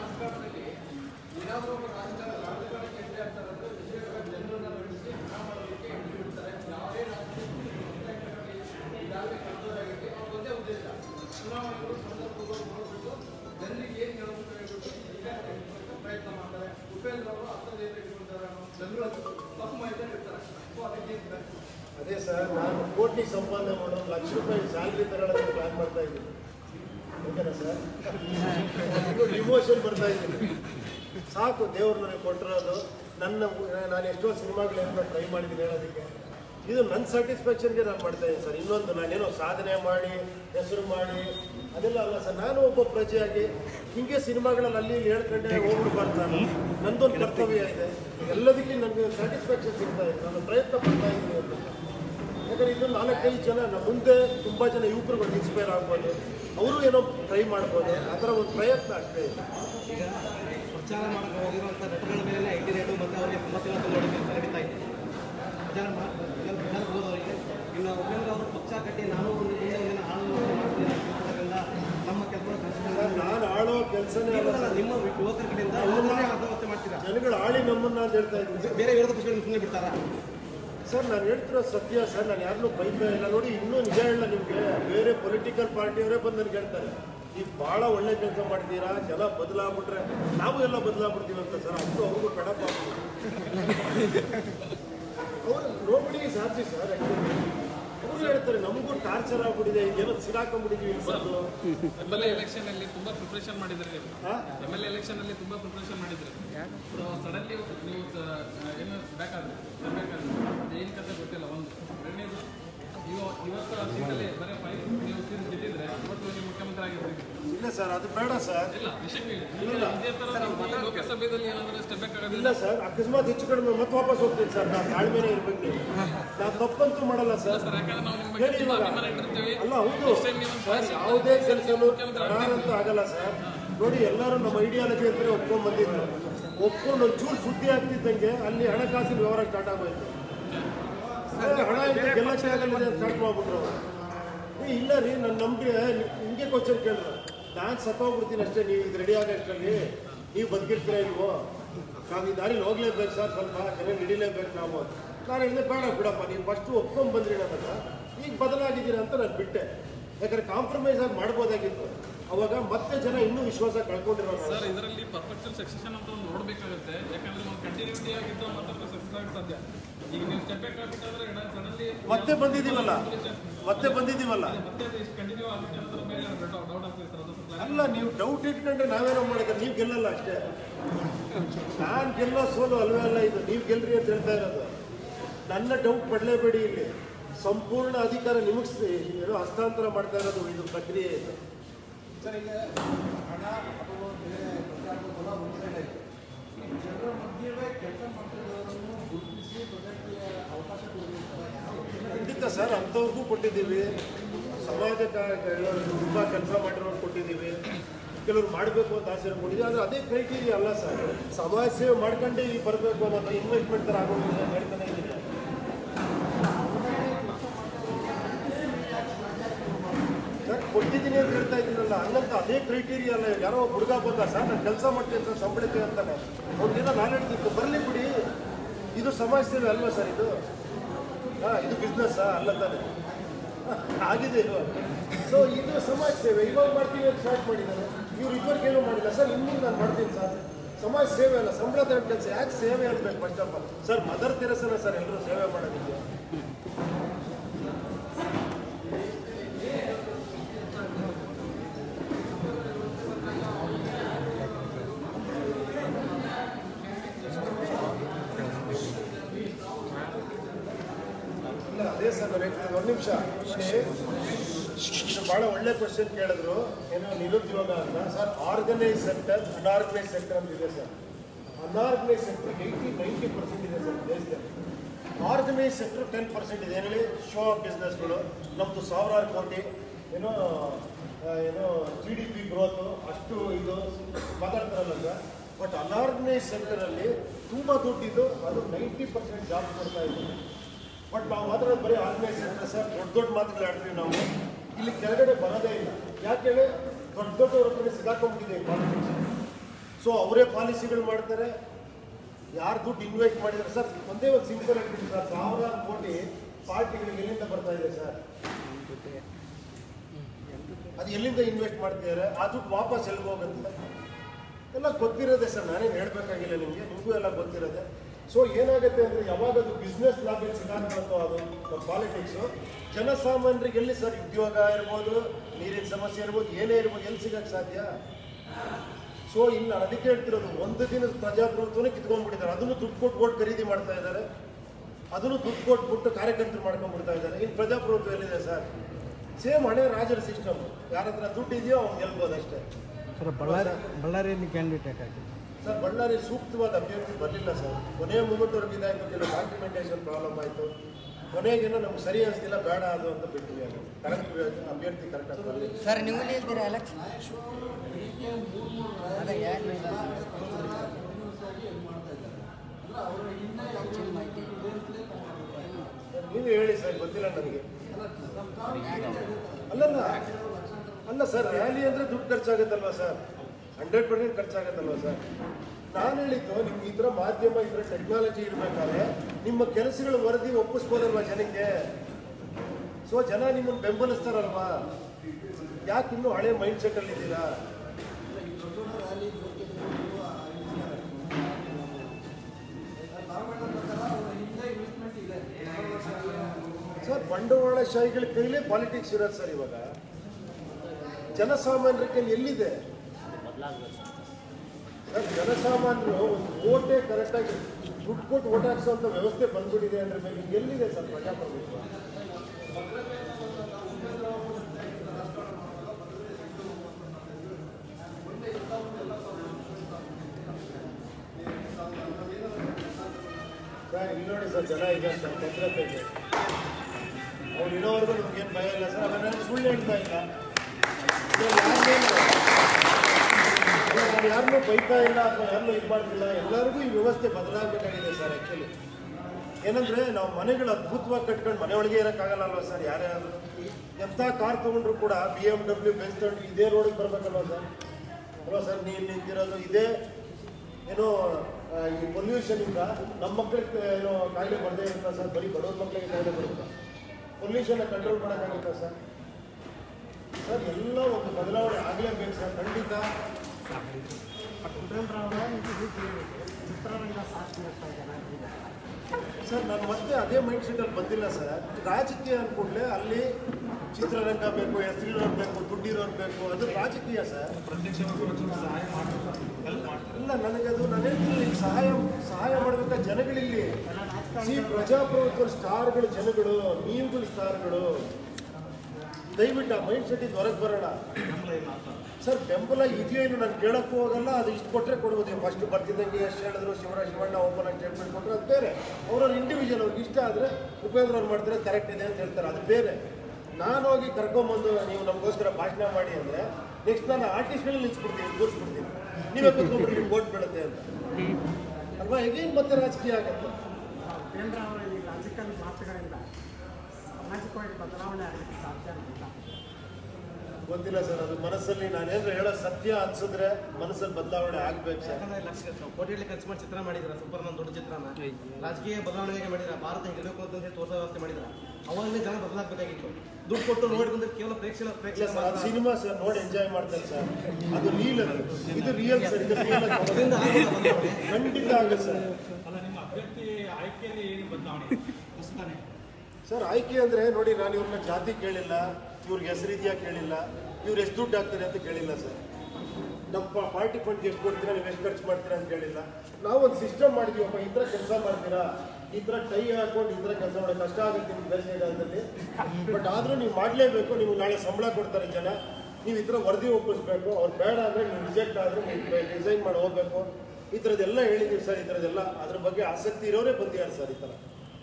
ಅದೇ ಸರ್ ನಾನು ಕೋಟಿ ಸಂಪಾದನೆ ಮಾಡೋದು ಲಕ್ಷ ರೂಪಾಯಿ ಸ್ಯಾಲ್ರಿ ತಗೊಳ್ಳೋದಕ್ಕೆ ಪ್ಲಾನ್ ಮಾಡ್ತಾ ಇದ್ದೀನಿ ಓಕೆನಾ ಸರ್ ಡಿಮೋಷನ್ ಬರ್ತಾ ಇದ್ದೀನಿ ಸಾಕು ದೇವ್ರು ನನಗೆ ಕೊಟ್ಟಿರೋದು ನನ್ನ ನಾನು ಎಷ್ಟೋ ಸಿನಿಮಾಗಳೇನೋ ಟ್ರೈ ಮಾಡಿದ್ದೀನಿ ಹೇಳೋದಕ್ಕೆ ಇದು ನನ್ನ ಸ್ಯಾಟಿಸ್ಫ್ಯಾಕ್ಷನ್ಗೆ ನಾನು ಮಾಡ್ತಾ ಇದ್ದೀನಿ ಸರ್ ಇನ್ನೊಂದು ನಾನೇನೋ ಸಾಧನೆ ಮಾಡಿ ಹೆಸರು ಮಾಡಿ ಅದೆಲ್ಲ ಅಲ್ಲ ಸರ್ ನಾನು ಒಬ್ಬ ಪ್ರಜೆಯಾಗಿ ಹಿಂಗೆ ಸಿನಿಮಾಗಳಲ್ಲಿ ಅಲ್ಲಿ ಇಲ್ಲಿ ಹೇಳ್ಕೊಂಡೆ ಹೋಗ್ಬಿಡ್ಬಾರ್ದು ನಾನು ನಂದೊಂದು ಕರ್ತವ್ಯ ಇದೆ ಎಲ್ಲದಕ್ಕೆ ನನಗೆ ಸ್ಯಾಟಿಸ್ಫ್ಯಾಕ್ಷನ್ ಸಿಗ್ತಾ ಇದೆ ನಾನು ಪ್ರಯತ್ನ ಪಡ್ತಾ ಇದ್ದೀನಿ ಅಂತ ಯಾಕಂದ್ರೆ ಇದು ನಾಲ್ಕೈದು ಜನ ನಮ್ಮ ಮುಂದೆ ತುಂಬ ಜನ ಯುವಕರುಗಳು ಇನ್ಸ್ಪೈರ್ ಆಗ್ಬೋದು ಅವರು ಏನೋ ಟ್ರೈ ಮಾಡ್ಬೋದು ಆ ಥರ ಒಂದು ಪ್ರಯತ್ನ ಅಷ್ಟೇ ಇದೆ ಈಗ ಪ್ರಚಾರ ಮಾಡಕ್ಕೆ ಹೋಗಿರುವಂಥ ನಟಗಳ ಮೇಲೆ ಐ ಟಿ ರೇಟು ಮತ್ತು ಅವರಿಗೆ ಸಮಸ್ಯೆಗಳ ತಗೊಳ್ಳಿ ಕೆಲಸ ನಡೀತಾ ಇದೆ ಪ್ರಚಾರ ಮಾಡಿ ಪ್ರಚಾರ ಹೋದವರಿಗೆ ಇನ್ನು ಉಪೇಂದ್ರ ಅವರು ಪಕ್ಷ ಕಟ್ಟಿ ನಾನು ಒಂದು ಮುಂದೆ ಒಂದಿನ ಆಳು ಮಾಡ್ತೀನಿ ಅಂತ ಹೇಳ್ಕೊಡೋದ್ರಿಂದ ನಮ್ಮ ಕೆಲಸ ನಾನು ಆಳೋ ಕೆಲಸನೇ ಅಲ್ಲ ಸರ್ ನಿಮ್ಮ ಯುವಕರ ಕಡೆಯಿಂದ ಅವ್ರನ್ನೇ ಅರ್ಥವ್ಯವಸ್ಥೆ ಮಾಡ್ತೀರಾ ಜನಗಳು ಆಳಿ ನಮ್ಮನ್ನ ಅಂತ ಹೇಳ್ತಾ ಇದ್ದೀನಿ ಬೇರೆ ವಿರೋಧ ಪಕ್ಷಗಳು ಸುಮ್ಮನೆ ಬಿಡ್ತಾರಾ ಸರ್ ನಾನು ಹೇಳ್ತಿರೋ ಸತ್ಯ ಸರ್ ನಾನು ಯಾರನ್ನೂ ಬೈತಾ ಇಲ್ಲ ನೋಡಿ ಇನ್ನೂ ನಿಜ ಹೇಳ ನಿಮಗೆ ಬೇರೆ ಪೊಲಿಟಿಕಲ್ ಪಾರ್ಟಿಯವರೇ ಬಂದು ನನಗೆ ಹೇಳ್ತಾರೆ ಈಗ ಭಾಳ ಒಳ್ಳೆ ಕೆಲಸ ಮಾಡ್ತೀರಾ ಜನ ಬದಲಾಗ್ಬಿಟ್ರೆ ನಾವು ಎಲ್ಲ ಬದಲಾಗ್ಬಿಡ್ತೀವಿ ಅಂತ ಸರ್ ಅಷ್ಟು ಅವ್ರಿಗೂ ಕಡಪ ಅವರು ನೋಬಡಿ ಸಾಧ್ಯ ಸರ್ ಅವರು ಹೇಳ್ತಾರೆ ನಮಗೂ ಟಾರ್ಚರ್ ಆಗ್ಬಿಟ್ಟಿದೆ ಏನೋ ಸಿಗಾಕೊಂಡ್ಬಿಟ್ಟಿದ್ವಿ ಇಲ್ಲಿ ಬಂದು ಎಮ್ ಎಲ್ ಎ ಎಲೆಕ್ಷನ್ ಅಲ್ಲಿ ತುಂಬಾ ಪ್ರಿಪರೇಷನ್ ಮಾಡಿದ್ರಿ ನೀವು ಹಾ? ಎಮ್ ಎಲ್ ಎ ಎಲೆಕ್ಷನ್ ಅಲ್ಲಿ ತುಂಬಾ ಪ್ರಿಪರೇಷನ್ ಮಾಡಿದ್ರಿ ಸೊ ಸಡನ್ಲಿ ನೀವು ಸ- ಏನು ಬೇಕಾದ್ರೆ ಬೇಕಾದ್ರೆ ಏನು ಕತೆ ಗೊತ್ತಿಲ್ಲ ಒಂದು ಎರಡನೇದು ಇವ ಇವತ್ತು ಆ ಸೀಟಲ್ಲಿ ಬರೀ ಫೈವ್ ನೀವು ಸೀಟ್ ಗೆದ್ದಿದ್ರೆ ಇವತ್ತು ನೀವು ಮುಖ್ಯಮಂತ್ರಿ ಆಗಿರ್ತೀರಿ ಇಲ್ಲ ಸರ್ ಅದು ಬೇಡ ಸರ್ ಇಲ್ಲ ವಿಷಯ ಕೇಳಿ ಈಗ ಇದೇ ತರ ನೀವು ಈ ಲೋಕಸಭೆಯಲ್ಲಿ ಏನಾದರೂ ಸ್ಟೆಪ್ ಇಲ್ಲ ಬೇಕಾಗೋದಿಲ್ಲ ಸರ್ ಅಕಸ್ಮಾತ್ ಹೆಚ್ಚು ಕಡಿಮೆ ಮತ್ತೆ ವಾಪಸ್ ಹೋಗ್ತೀನಿ ಸರ್ ನಾನು ತಾಳ್ಮೆನೇ ಇರ್ಬೇಕು ನೀವು ನಾವು ತಪ್ಪಂತೂ ಮಾಡಲ್ಲ ಸರ್ ಸರ್ ಯಾಕಂದ್ರೆ ನಾವು ನಿಮ್ಮ ಬಗ್ಗೆ ಹೇಳಿ ತುಂಬಾ ಇವಾಗ. ಅಭಿಮಾನ ಇಟ್ಟಿರ್ತೀವಿ ಅಲ್ಲ ಹೌದು Next time ನೀವು ಒಂದು ಸರ್ voice ಯಾವುದೇ ಕೆಲಸನೂ ಮುಖ್ಯಮಂತ್ರಿ ಅಂತ ಆಗಲ್ಲ ಸರ್ ನೋಡಿ ಎಲ್ಲರೂ ನಮ್ಮ ಐಡಿಯಾಲಜಿ ಅಂತ ಒಪ್ಕೊಂಡು ಬಂದಿದ್ರು ಒಪ್ಕೊಂಡು ಒಂಚೂರು ಸುದ್ದಿ ಆಗ್ತಿದ್ದಂಗೆ ಅಲ್ಲಿ ಹಣಕಾಸಿನ ವ್ಯವಹಾರ ಸ್ಟಾರ್ಟ್ ಆಗೋಯ್ತು ಏ, ಹಣ ಇದೆ ಗೆಲ್ಲಕ್ಕೆ ಆಗಲ್ಲ ಸ್ಟಾರ್ಟ್ ಮಾಡ್ಬಿಟ್ರು ಅವ್ರು. ಏ ಇಲ್ಲ ರೀ ನನ್ನ ನಮಗೆ ಹಿಂಗೆ ಕ್ವಶನ್ ಕೇಳಿದ್ರು ನಾನು ಸತ್ತೋಗ್ಬಿಡ್ತೀನಿ ಅಷ್ಟೇ ನೀವು ಇದು ರೆಡಿ ಆಗೋಷ್ಟರಲ್ಲಿ ನೀವು ಬದುಕಿರ್ತೀರ ಇಲ್ವೋ ನಾವು ಈ ದಾರಿಲಿ ಹೋಗ್ಲೇಬೇಕು ಸರ್ ಸ್ವಲ್ಪ ಜನ ಹಿಡಿಲೇಬೇಕು ನಾವು ನಾನು ಹೇಳಿದೆ ಬೇಡ ಬಿಡಪ್ಪ ನೀವು ಫಸ್ಟು ಒಪ್ಕೊಂಡು ಬಂದ್ರಿ ನನ್ನ ಹತ್ರ ಈಗ ಬದಲಾಗಿದ್ದೀರ ಅಂತ ನಾನು ಬಿಟ್ಟೆ ಯಾಕಂದ್ರೆ ಕಾಂಪ್ರಮೈಸ್ ಆಗಿ ಮಾಡ್ಬೋದಾಗಿತ್ತು ಅವಾಗ ಮತ್ತೆ ಜನ ಇನ್ನೂ ವಿಶ್ವಾಸ ಕಳ್ಕೊಂಡಿರೋ ಸರ್ ಇದರಲ್ಲಿ ಪರ್ಫೆಕ್ಚುಲ್ ಸಕ್ಸೆಷನ್ ಅಂತ ಒಂದು ನೋಡಬೇಕಾಗುತ್ತೆ ಯಾಕಂದ್ರೆ ಒಂದು ಕಂಟಿನ್ಯೂಟಿ ಆಗಿದ್ದು ಮಾತ್ರ ಸಕ್ಸಸ್ ಆಗಕ್ಕೆ ಸಾಧ್ಯ ಈಗ ನೀವು ಸ್ಟೆಪ್ ಬ್ಯಾಕ್ ಆಗ್ಬಿಟ್ಟಾದ್ರೆ ಸಡನ್ಲಿ ಮತ್ತೆ ಬಂದಿದ್ದೀವಲ್ಲ ಮತ್ತೆ ಬಂದಿದ್ದೀವಲ್ಲ ಮತ್ತೆ ಅದು ಇಷ್ಟು ಕಂಟಿನ್ಯೂ ಆಗುತ್ತೆ ಅನ್ನೋದ್ರ ಮೇಲೆ ಡೌಟ್ ಆಗ್ತದೆ ಸರ್ ಅದು ಸ್ವಲ್ಪ ಅಲ್ಲ ನೀವು ಡೌಟ್ ಇಟ್ಕೊಂಡ್ರೆ ನಾವೇನೋ ಮಾಡಿದ್ರೆ ನೀವು ಗೆಲ್ಲಲ್ಲ ಅಷ್ಟೇ ನಾನು ಗೆಲ್ಲೋ ಸೋಲು ಅಲ್ವೇ ಅಲ್ಲ ಇದು ನೀವು ಗೆಲ್ರಿ ಅಂತ ಹೇಳ್ತಾ ಇರೋದು ನನ್ನ ಡೌಟ್ ಪಡಲೇಬೇಡಿ ಇಲ್ಲಿ ಸಂಪೂರ್ಣ ಅಧಿಕಾರ ನಿಮಗೆ ಏನೋ ಹಸ್ತಾಂತರ ಮಾಡ್ತಾ ಇರೋದು ಇದು ಪ್ರಕ್ರಿಯೆ ಇದು ಸರ್ ಈಗ ಹಣ ಅಥವಾ ಬೇರೆ ಪ್ರಚಾರಗಳ ಒಂದು ಸೈಡ್ ಆಯಿತು ಈ ಜನರ ಮಧ್ಯೆ ಕೆಲಸ ಮಾಡ್ತಿರೋರನ್ನು ಗುರುತಿಸಿ ಪ್ರೊಜೆಕ್ಟ್ಗೆ ಅವಕಾಶ ಕೊಡಬೇಕು ಖಂಡಿತ ಸರ್ ಅಂಥವ್ರಿಗೂ ಕೊಟ್ಟಿದ್ದೀವಿ ಸಮಾಜಕ್ಕೆ ತುಂಬ ಕೆಲಸ ಮಾಡಿರೋರು ಕೊಟ್ಟಿದ್ದೀವಿ ಕೆಲವ್ರು ಮಾಡಬೇಕು ಅಂತ ಆಸೆ ಕೊಟ್ಟಿದ್ದೀವಿ ಆದರೆ ಅದೇ ಕ್ರೈಟೀರಿಯಾ ಅಲ್ಲ ಸರ್ ಸಮಾಜ ಸೇವೆ ಮಾಡ್ಕೊಂಡೇ ಇಲ್ಲಿ ಬರಬೇಕು ಅನ್ನೋದು ಇನ್ವೆಸ್ಟ್ಮೆಂಟ್ ಥರ ಆಗೋದಿಲ್ಲ ಅಂತ ಹೇಳ್ತಾನೆ ಇದ್ದೀನಿ ಸರ್ ಕೊಟ್ಟಿದ್ದೀನಿ ಅಂತ ಹೇಳ್ತಾ ಇದ್ದೀನಲ್ಲ ಹಂಗಂತ ಅದೇ ಕ್ರೈಟೀರಿಯಾ ಅಲ್ಲ ಯಾರೋ ಒಬ್ಬ ಹುಡುಗ ಬಂದ ಸರ್ ನಾನು ಕೆಲಸ ಮಾಡ್ತೀನಿ ಸರ್ ಸಂಬಳಕ್ಕೆ ಅಂತಾನೆ ಅವ್ರಿಗೇನೋ ನಾನು ಹೇಳ್ತಿತ್ತು ಬರಲಿ ಬಿಡಿ ಇದು ಸಮಾಜ ಸೇವೆ ಅಲ್ವಾ ಸರ್ ಇದು ಹಾಂ ಇದು ಬಿಸ್ನೆಸ್ ಅಲ್ಲ ತಾನೆ ಹ, ಆಗಿದೆ ಇದು ಸೊ ಇದು ಸಮಾಜ ಸೇವೆ ಇವಾಗ ಮಾಡ್ತೀವಿ ಅಂತ ಸ್ಟಾರ್ಟ್ ಮಾಡಿದ್ದಾರೆ ಇವ್ರು ಇದುವರೆಗೇನು ಮಾಡಿಲ್ಲ ಸರ್ ಇನ್ನು ನಾನು ಮಾಡ್ತೀನಿ ಸರ್ ಸಮಾಜ ಸೇವೆ ಅಲ್ಲ ಸಂಬಳ ತಗೊಂಡು ಕೆಲಸ ಯಾಕೆ ಸೇವೆ ಅನ್ಬೇಕು first of all sir mother ತೆರಸನ ಸರ್ ಎಲ್ಲರೂ ಸೇವೆ ಮಾಡೋದಿದೆ ಇಲ್ಲ ಅದೇ ಸರ್ ನಾನು ಹೇಳ್ತೀನಿ ಒಂದು ನಿಮಿಷ ಇದು ಭಾಳ ಒಳ್ಳೆ ಕ್ವಶನ್ ಕೇಳಿದ್ರು ಏನೋ ನಿರುದ್ಯೋಗ ಅಂತ sir organise sector unorganise sector ಅಂತ ಇದೆ sir unorganise sector eighty ninety percent ಇದೆ ಸರ್ ದೇಶದಲ್ಲಿ ಆರ್ಗನೈಸ್ ಸೆಕ್ಟರ್ ಟೆನ್ ಪರ್ಸೆಂಟ್ ಇದೆ ಏನೇಳಿ ಶೋ ಆಫ್ ಬಿಸ್ನೆಸ್ಗಳು ನಮ್ಮದು ಸಾವಿರಾರು ಕೋಟಿ ಏನೋ ಆ, ಏನೋ ಜಿ ಡಿ ಪಿ ಗ್ರೋತು ಅಷ್ಟು ಇದು ಮಾತಾಡ್ತಾರಲ್ಲ ಸರ್ ಬಟ್ ಅನ್ಆರ್ಗನೈಸ್ ಸೆಕ್ಟರಲ್ಲಿ ತುಂಬ ದುಡ್ಡಿದ್ದು ಅದು ನೈಂಟಿ ಪರ್ಸೆಂಟ್ ಜಾಬ್ ಕೊಡ್ತಾ ಇದೆ ಬಟ್ ನಾವು ಮಾತ್ರ ಬರೀ ಆರ್ಗನೈಸ್ ಸೆಕ್ಟರ್ ಸರ್ ದೊಡ್ಡ ದೊಡ್ಡ ಮಾತುಗಳು ಆಡ್ತೀವಿ ನಾವು ಇಲ್ಲಿ ಕೆಳಗಡೆ ಬರೋದೇ ಇಲ್ಲ ಯಾಕೆ ಹೇಳಿ ದೊಡ್ಡ ದೊಡ್ಡವ್ರ ಹತ್ರ ಸಿಗಾಕೊಂಡ್ಬಿಟ್ಟಿದೆ ಪಾಲಿಟಿಕ್ಸ್ ಸೊ ಅವರೇ ಪಾಲಿಸಿಗಳು ಮಾಡ್ತಾರೆ ಯಾರು ದುಡ್ಡು ಇನ್ವೆಸ್ಟ್ ಮಾಡಿದ್ದಾರೆ ಸರ್ ಒಂದೇ ಒಂದು ಸಿಂಪಲ್ ಹೇಳ್ತೀನಿ ಸರ್ ಸಾವಿರಾರು ಕೋಟಿ ಪಾರ್ಟಿಗಳಿಗೆ ಎಲ್ಲಿಂದ ಬರ್ತಾ ಇದೆ ಸರ್ ಅದು ಎಲ್ಲಿಂದ ಇನ್ವೆಸ್ಟ್ ಮಾಡ್ತಿದ್ದಾರೆ ಆ ದುಡ್ಡು ವಾಪಸ್ ಎಲ್ಲಿಗೆ ಹೋಗುತ್ತೆ ಎಲ್ಲ ಗೊತ್ತಿರೋದೆ ಸರ್ ನಾನೇನು ಹೇಳಬೇಕಾಗಿಲ್ಲ ನಿಮಗೆ ನಿಮಗೂ ಎಲ್ಲ ಗೊತ್ತಿರೋದೆ ಸೊ ಏನಾಗುತ್ತೆ ಅಂದರೆ ಯಾವಾಗ ಅದು ಬಿಸ್ನೆಸ್ ಲಾಭಕ್ಕೆ ಸಿಗಾಕಂತೋ ಅದು ನಮ್ಮ ಪಾಲಿಟಿಕ್ಸು ಜನಸಾಮಾನ್ಯರಿಗೆ ಎಲ್ಲಿ ಸರ್ ಉದ್ಯೋಗ ಇರ್ಬೋದು ನೀರಿನ ಸಮಸ್ಯೆ ಇರ್ಬೋದು ಏನೇ ಇರ್ಬೋದು ಎಲ್ಲಿ ಸಿಗಕ್ಕೆ ಸಾಧ್ಯ ಸೊ ಇಲ್ಲಿ ನಾನು ಅದಕ್ಕೆ ಹೇಳ್ತಿರೋದು ಒಂದು ದಿನದ ಪ್ರಜಾಪ್ರಭುತ್ವನೇ ಕಿತ್ಕೊಂಡ್ಬಿಟ್ಟಿದ್ದಾರೆ ಅದನ್ನು ದುಡ್ಡು ಕೊಟ್ಟು ಓಟ್ ಖರೀದಿ ಮಾಡ್ತಾ ಇದ್ದಾರೆ ಅದನ್ನು ದುಡ್ಡು ಕೊಟ್ಬಿಟ್ಟು ಕಾರ್ಯಕರ್ತರು ಮಾಡ್ಕೊಂಡ್ಬಿಡ್ತಾ ಇದ್ದಾರೆ ಇನ್ನು ಪ್ರಜಾಪ್ರಭುತ್ವ ಎಲ್ಲಿದೆ ಸರ್ ಸೇಮ್ ಹಣೆ ರಾಜರ ಸಿಸ್ಟಮ್ ಯಾರ ಹತ್ರ ದುಡ್ಡು ಇದೆಯೋ ಅವ್ನು ಗೆಲ್ಬೋದು ಅಷ್ಟೇ ಸರ್ ಬಳ್ಳಾರಿ ಬಳ್ಳಾರಿಯಲ್ಲಿ ಕ್ಯಾಂಡಿಡೇಟ್ ಯಾಕೆ ಸರ್ ಬಳ್ಳಾರಿ ಸೂಕ್ತವಾದ ಅಭ್ಯರ್ಥಿ ಬರಲಿಲ್ಲ ಸರ್ ಕೊನೆಯ ಮೂಮೆಂಟ್ವರೆಗೆ ಇದಾಯಿತು ಕೆಲವು ಡಾಕ್ಯುಮೆಂಟೇಷನ್ ಪ್ರಾಬ್ಲಮ್ ಆಯಿತು ಕೊನೆಗೇನೋ ನಮ್ಗೆ ಸರಿ ಅನಿಸ್ತಿಲ್ಲ ಬೇಡ ಅದು ಅಂತ ಬಿಟ್ಟಿವಿ ಅದು ಕರೆಕ್ಟ್ ಅಭ್ಯರ್ಥಿ ಕರೆಕ್ಟಾಗಿ ಬರಲಿಲ್ಲ ಸರ್ ನೀವು ಹೇಳ್ತೀರಾ ಎಲೆಕ್ಷನ್ ಅದೇ ಯಾರು ಮಾಹಿತಿ ನೀವು ಹೇಳಿ ಸರ್ ಗೊತ್ತಿಲ್ಲ ನನಗೆ ಅಲ್ಲಲ್ಲ ಅಲ್ಲ ಸರ್ ರ್ಯಾಲಿ ಅಂದರೆ ದುಡ್ಡು ಖರ್ಚಾಗುತ್ತಲ್ವಾ ಸರ್ ಹಂಡ್ರೆಡ್ ಪರ್ಸೆಂಟ್ ಖರ್ಚಾಗುತ್ತಲ್ವಾ ಸರ್ ನಾನು ಹೇಳಿದ್ದು ನಿಮ್ಗೆ ಈ ಥರ ಮಾಧ್ಯಮ ಈ ಥರ ಟೆಕ್ನಾಲಜಿ ಇರಬೇಕಾದ್ರೆ ನಿಮ್ಮ ಕೆಲಸಗಳ ವರದಿ ಒಪ್ಪಿಸ್ಬೋದಲ್ವಾ ಜನಕ್ಕೆ ಸೊ ಜನ ನಿಮ್ಮನ್ನು ಬೆಂಬಲಿಸ್ತಾರಲ್ವಾ ಯಾಕೆ ಇನ್ನೂ ಹಳೆ ಮೈಂಡ್ ಸೆಟ್ಟಲ್ಲಿ ಇದ್ದೀರಾ ಸರ್ ಬಂಡವಾಳಶಾಹಿಗಳ ಕೈಲೇ ಪಾಲಿಟಿಕ್ಸ್ ಇರೋದು ಸರ್ ಇವಾಗ ಜನಸಾಮಾನ್ಯರ ಕೈಲಿ ಎಲ್ಲಿದೆ ಸರ್ ಜನಸಾಮಾನ್ಯರು ಒಂದು ಓಟೇ ಕರೆಕ್ಟಾಗಿ ದುಡ್ಡು ಕೊಟ್ಟು ಓಟ್ ಹಾಕ್ಸೋಂಥ ವ್ಯವಸ್ಥೆ ಬಂದ್ಬಿಟ್ಟಿದೆ ಅಂದ್ರೆ ಮೇಲೆ ಎಲ್ಲಿದೆ ಸರ್ ಪ್ರಜಾಪ್ರಭುತ್ವ ಸರ್ ಇಲ್ಲಿ ನೋಡಿ ಸರ್ ಜನ ಇದೆ ಸರ್ ಭದ್ರತೆಗೆ ಅವ್ರು ಇರೋವರೆಗೂ ನಮ್ಗೇನು ಭಯ ಇಲ್ಲ ಸರ್ ಆಮೇಲೆ ನಾನು ಸುಳ್ಳು ಹೇಳ್ತಾ ಇಲ್ಲ ನಾನು ಯಾರನ್ನೂ ಬೈತಾ ಇಲ್ಲ ಅಥವಾ ಯಾರನ್ನೂ ಇದು ಮಾಡ್ತಿಲ್ಲ ಎಲ್ಲರಿಗೂ ಈ ವ್ಯವಸ್ಥೆ ಬದಲಾಗಬೇಕಾಗಿದೆ ಸರ್ ಆ್ಯಕ್ಚುಲಿ ಏನಂದ್ರೆ ನಾವು ಮನೆಗಳು ಅದ್ಭುತವಾಗಿ ಕಟ್ಕೊಂಡು ಮನೆ ಒಳಗೆ ಇರೋಕ್ಕಾಗಲ್ಲ ಅಲ್ವಾ ಸರ್ ಯಾರೇ ಆದರೂ ಎಂಥ ಕಾರ್ ತೊಗೊಂಡ್ರು ಕೂಡ ಬಿ ಎಮ್ ಡಬ್ಲ್ಯೂ ಬೆಂಚ್ ತಗೊಂಡು ಇದೇ ರೋಡಿಗೆ ಬರ್ಬೇಕಲ್ವಾ ಸರ್ ಅಲ್ವಾ ಸರ್ ನೀವು ನಿಂತಿರೋದು ಇದೇ ಏನೋ ಆ, ಈ ಪೊಲ್ಯೂಷನಿಂದ ನಮ್ಮ ಮಕ್ಕಳಿಗೆ ಏನೋ ಕಾಯಿಲೆ ಬರದೇ ಇರುತ್ತಾ ಸರ್ ಬರೀ ಬಡವ್ರ ಮಕ್ಕಳಿಗೆ ಕಾಯಿಲೆ ಬರುತ್ತಾ ಪೊಲ್ಯೂಷನ್ನ ಕಂಟ್ರೋಲ್ ಮಾಡೋಕ್ಕಾಗುತ್ತಾ ಸರ್ ಸರ್ ಎಲ್ಲ ಒಂದು ಬದಲಾವಣೆ ಆಗಲೇಬೇಕು ಸರ್ ಖಂಡಿತ ಸರ್ ನಾನು ಮತ್ತೆ ಅದೇ ಮೈಂಡ್ ಸೆಟಲ್ಲಿ ಬಂದಿಲ್ಲ ಸರ್ ರಾಜಕೀಯ ಅಂದ್ಕೂಡಲೇ ಅಲ್ಲಿ ಚಿತ್ರರಂಗ ಬೇಕು ಹೆಸರಿರೋರು ಬೇಕು ದುಡ್ಡಿರೋರು ಬೇಕು ಅದು ರಾಜಕೀಯ ಸರ್ ಇಲ್ಲ ನನಗದು ನಾನು ಹೇಳ್ತೀನಿ ಈಗ ಸಹಾಯ ಸಹಾಯ ಮಾಡಬೇಕಾದ ಜನಗಳಿಲ್ಲಿ ಸಿ ಪ್ರಜಾಪ್ರಭುತ್ವ ಸ್ಟಾರ್ಗಳು ಜನಗಳು ನೀವುಗಳು ಸ್ಟಾರ್ಗಳು ದಯವಿಟ್ಟು ಆ ಮೈಂಡ್ ಸೆಟ್ಟಿಂದ ಹೊರಗೆ ಬರೋಣ ಸರ್ ಬೆಂಬಲ ಇದೆಯೋ ಇನ್ನು ನಾನು ಕೇಳಕ್ಕೂ ಹೋಗಲ್ಲ ಅದು ಇಷ್ಟು ಕೊಟ್ಟರೆ ಕೊಡ್ಬೋದು ಫಸ್ಟ್ ಬರ್ತಿದ್ದಂಗೆ ಎಷ್ಟು ಹೇಳಿದ್ರು ಶಿವರಾಜ್ ಶಿವಣ್ಣ ಓಪನ್ ಆಗಿ ಸ್ಟೇಟ್ಮೆಂಟ್ ಕೊಟ್ಟರೆ ಅದು ಬೇರೆ ಅವ್ರವ್ರ ಇಂಡಿವಿಜುವಲ್ ಅವ್ರಿಗೆ ಇಷ್ಟ ಆದರೆ ಉಪೇಂದ್ರ ಅವ್ರು ಮಾಡ್ತಾರೆ ಕರೆಕ್ಟ್ ಇದೆ ಅಂತ ಹೇಳ್ತಾರೆ ಅದು ಬೇರೆ ನಾನು ಹೋಗಿ ಕರ್ಕೊಂಬಂದು ನೀವು ನಮಗೋಸ್ಕರ ಭಾಷಣ ಮಾಡಿ ಅಂದರೆ ನೆಕ್ಸ್ಟ್ ನಾನು ಆರ್ಟಿಸ್ಟ್ಗಳಲ್ಲಿ ನಿಲ್ಸ್ಬಿಡ್ತೀನಿ ಕೂರಿಸ್ಬಿಡ್ತೀನಿ ನೀವೇ ಕೂತ್ಕೊಂಡ್ಬಿಟ್ಟು ನಿಮ್ಗೆ ಓಟ್ ಬೀಳುತ್ತೆ ಅಂತ ಅಲ್ವಾ ಹೇಗೇನು ಮತ್ತೆ ರಾಜಕೀಯ ಆಗತ್ತೆ ಕೇಂದ್ರ ಅವರ ಈ ರಾಜಕೀಯ ಮಾತುಗಳಿಂದ ಸಾಮಾಜಿಕವಾಗಿ ಬದಲಾವಣೆ ಆಗಲಿಕ್ಕೆ ಸಾಧ್ಯ ಆಗಿಲ್ಲ ಗೊತ್ತಿಲ್ಲ ಸರ್ ಅದು ಮನಸ್ಸಲ್ಲಿ ನಾನೇನಾದ್ರು ಹೇಳೋ ಸತ್ಯ ಅನ್ಸಿದ್ರೆ ಮನಸ್ಸಲ್ಲಿ ಬದಲಾವಣೆ ಆಗ್ಬೇಕು ಸರ್ ಯಾಕಂದ್ರೆ ಲಕ್ಷ ಕೋಟಿಯಲ್ಲಿ ಖರ್ಚು ಮಾಡಿ ಚಿತ್ರ ಮಾಡಿದ್ರ ಸೂಪರ್ ನನ್ನ ದೊಡ್ಡ ಚಿತ್ರನ ರಾಜಕೀಯ ಬದಲಾವಣೆಗೆ ಮಾಡಿದ್ರ ಭಾರತ ಹಿಂಗಿರ್ಬೇಕು ಅಂತ ಹೇಳಿ ತೋರಿಸೋ ವ್ಯವಸ್ಥೆ ಮಾಡಿದ್ರ ಅವಾಗಲೇ ಜನ ಬದಲಾಗಬೇಕಾಗಿತ್ತು ದುಡ್ಡು ಕೊಟ್ಟು ನೋಡಿದ್ರೆ ಕೇವಲ ಪ್ರೇಕ್ಷಕ ಇಲ್ಲ ಪ್ರೇಕ್ಷಕ ಸರ್ ಅದು ಸಿನಿಮಾ ಸರ್ ನೋಡಿ ಎಂಜಾಯ್ ಮಾಡ್ತಾರೆ ಸರ್ ಅದು ರೀಲ್ ಅದು ಇದು ರಿಯಲ್ ಸರ್ ಇದು ರಿಯಲ್ ಅದರಿಂದ ಆಗಲ್ಲ ಬದಲಾವಣೆ. ಖಂಡಿತ ಆಗುತ್ತೆ ಸರ್ ಅಲ್ಲ ನಿಮ್ಮ ಅಭ್ಯರ್ಥಿ ಆಯ್ಕೆಯಲ್ಲಿ ಏನು ಬದಲಾವಣೆ ಹೊಸತಾನೆ ಸರ್ ಆಯ್ಕೆ ಅಂದ್ರೆ ನೋಡಿ ನಾನು ಇವ್ರನ್ನ ಜಾತಿ ಕೇಳಿಲ್ಲ ಇವ್ರಿಗೆ ಹೆಸರಿದೆಯಾ ಕೇಳಿಲ್ಲ ಇವ್ರು ಎಷ್ಟು ದುಡ್ಡು ಹಾಕ್ತಾರೆ ಅಂತ ಕೇಳಿಲ್ಲ ಸರ್ ನಮ್ಮ ಪಾರ್ಟಿ ಫಂಡ್ಗೆ ಎಷ್ಟು ಕೊಡ್ತೀರಾ ನೀವು ಎಷ್ಟು ಖರ್ಚು ಮಾಡ್ತೀರಾ ಅಂತ ಕೇಳಿಲ್ಲ ನಾವು ಒಂದು ಸಿಸ್ಟಮ್ ಮಾಡಿದೀವಪ್ಪ ಈ ಥರ ಕೆಲಸ ಮಾಡ್ತೀರಾ ಈ ಥರ ಟೈ ಹಾಕೊಂಡು ಈ ಥರ ಕೆಲಸ ಮಾಡೋದು ಕಷ್ಟ ಆಗುತ್ತೆ ನಿಮ್ಗೆ ಬೇಸಿಗೆ ಕಾಲದಲ್ಲಿ ಬಟ್ ಆದರೂ ನೀವು ಮಾಡಲೇಬೇಕು ನಿಮ್ಗೆ ನಾಳೆ ಸಂಬಳ ಕೊಡ್ತಾರೆ ಜನ ನೀವು ಈ ಥರ ವರದಿ ಒಪ್ಪಿಸ್ಬೇಕು ಅವ್ರು ಬೇಡ ಅಂದರೆ ನೀವು ರಿಜೆಕ್ಟ್ ಆದರೆ ನೀವು ಡಿಸೈನ್ ಮಾಡಿ ಹೋಗ್ಬೇಕು ಈ ಥರದ್ದೆಲ್ಲ ಹೇಳಿದ್ದೀವಿ ಸರ್ ಈ ಥರದ್ದೆಲ್ಲ ಅದ್ರ ಬಗ್ಗೆ ಆಸಕ್ತಿ ಇರೋರೇ ಬಂದಿದ್ದಾರೆ ಸರ್ ಈ ಥರ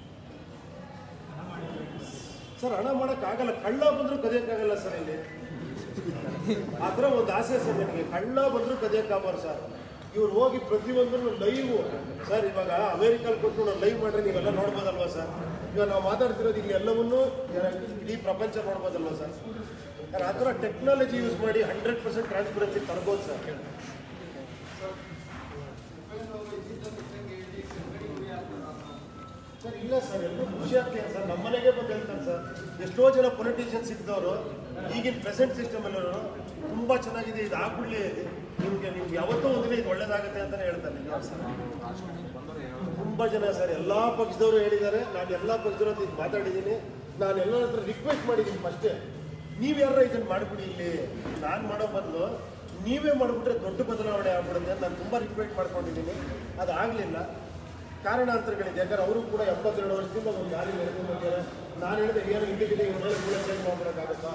ಸರ್ ಹಣ ಮಾಡೋಕ್ಕಾಗಲ್ಲ ಕಳ್ಳ ಬಂದರೂ ಕದಿಯೋಕ್ಕಾಗಲ್ಲ ಸರ್ ಇಲ್ಲಿ ಆ ಥರ ಒಂದು ಆಸೆ ಸರ್ ನನಗೆ ಕಳ್ಳ ಬಂದರೂ ಕದಿಯೋಕ್ಕಾಗಬಾರ್ದು ಸರ್ ಇವ್ರು ಹೋಗಿ ಪ್ರತಿಯೊಂದನ್ನು ಲೈವ್ ಸರ್ ಇವಾಗ ಅಮೇರಿಕಲ್ಲಿ ಕೊಟ್ಟು ನಾವು ಲೈವ್ ಮಾಡ್ರೆ ನೀವೆಲ್ಲ ನೋಡ್ಬೋದಲ್ವಾ ಸರ್ ಇವಾಗ ನಾವು ಮಾತಾಡ್ತಿರೋದು ಇಲ್ಲಿ ಎಲ್ಲವನ್ನೂ ಇಡೀ ಪ್ರಪಂಚ ನೋಡ್ಬೋದಲ್ವಾ ಸರ್ ಸರ್ ಆ ಥರ ಟೆಕ್ನಾಲಜಿ ಯೂಸ್ ಮಾಡಿ ಹಂಡ್ರೆಡ್ ಪರ್ಸೆಂಟ್ ಟ್ರಾನ್ಸ್ಪರೆನ್ಸಿ ತರ್ಬೋದು ಸರ್ ಸರ್ ಇಲ್ಲ ಸರ್ ಎಲ್ಲರೂ ಖುಷಿ ಆಗ್ತಾರೆ ಸರ್ ನಮ್ಮ ಮನೆಗೆ ಬಂದು ಹೇಳ್ತಾರೆ ಸರ್ ಎಷ್ಟೋ ಜನ ಪೊಲಿಟಿಷಿಯನ್ಸ್ ಇದ್ದವರು ಈಗಿನ ಪ್ರೆಸೆಂಟ್ ಸಿಸ್ಟಮ್ ಅಲ್ಲಿರೋರು ತುಂಬ ಚೆನ್ನಾಗಿದೆ ಇದು ಆಗ್ಬಿಡ್ಲಿ ನಿಮಗೆ ನಿಮ್ಗೆ ಯಾವತ್ತೋ ಒಂದಿನ ಇದು ಒಳ್ಳೇದಾಗುತ್ತೆ ಅಂತಲೇ ಹೇಳ್ತಾರೆ ನಿಜ ಸರ್ ತುಂಬ ಜನ ಸರ್ ಎಲ್ಲ ಪಕ್ಷದವರು ಹೇಳಿದ್ದಾರೆ ನಾನು ಎಲ್ಲ ಪಕ್ಷದವ್ರ ಹತ್ರ ಇದು ಮಾತಾಡಿದ್ದೀನಿ ನಾನು ಎಲ್ಲರ ಹತ್ರ ರಿಕ್ವೆಸ್ಟ್ ಮಾಡಿದ್ದೀನಿ ಫಸ್ಟೇ ನೀವು ಯಾರ ಇದನ್ನು ಮಾಡಿಬಿಡಿ ಇಲ್ಲಿ ನಾನು ಮಾಡೋ ಬದಲು ನೀವೇ ಮಾಡಿಬಿಟ್ರೆ ದೊಡ್ಡ ಬದಲಾವಣೆ ಆಗ್ಬಿಡುತ್ತೆ ಅಂತ ನಾನು ತುಂಬ ರಿಕ್ವೆಸ್ಟ್ ಮಾಡ್ಕೊಂಡಿದ್ದೀನಿ ಅದು ಆಗಲಿಲ್ಲ ಕಾರಣಾಂತರಗಳಿದೆ ಯಾಕಂದ್ರೆ ಅವರು ಕೂಡ ಎಪ್ಪತ್ತೆರಡು ವರ್ಷದಿಂದ ಒಂದು ದಾರಿ ನಡೆದುಕೊಂಡು ಬಂದಿದ್ದಾರೆ ನಾನು ಹೇಳಿದೆ ಏನು ಇಂಡಿವಿಜುವಲ್ ಇವ್ರನ್ನ ಕೂಡ ಚೇಂಜ್ ಮಾಡ್ಬಿಡೋಕ್ಕಾಗುತ್ತಾ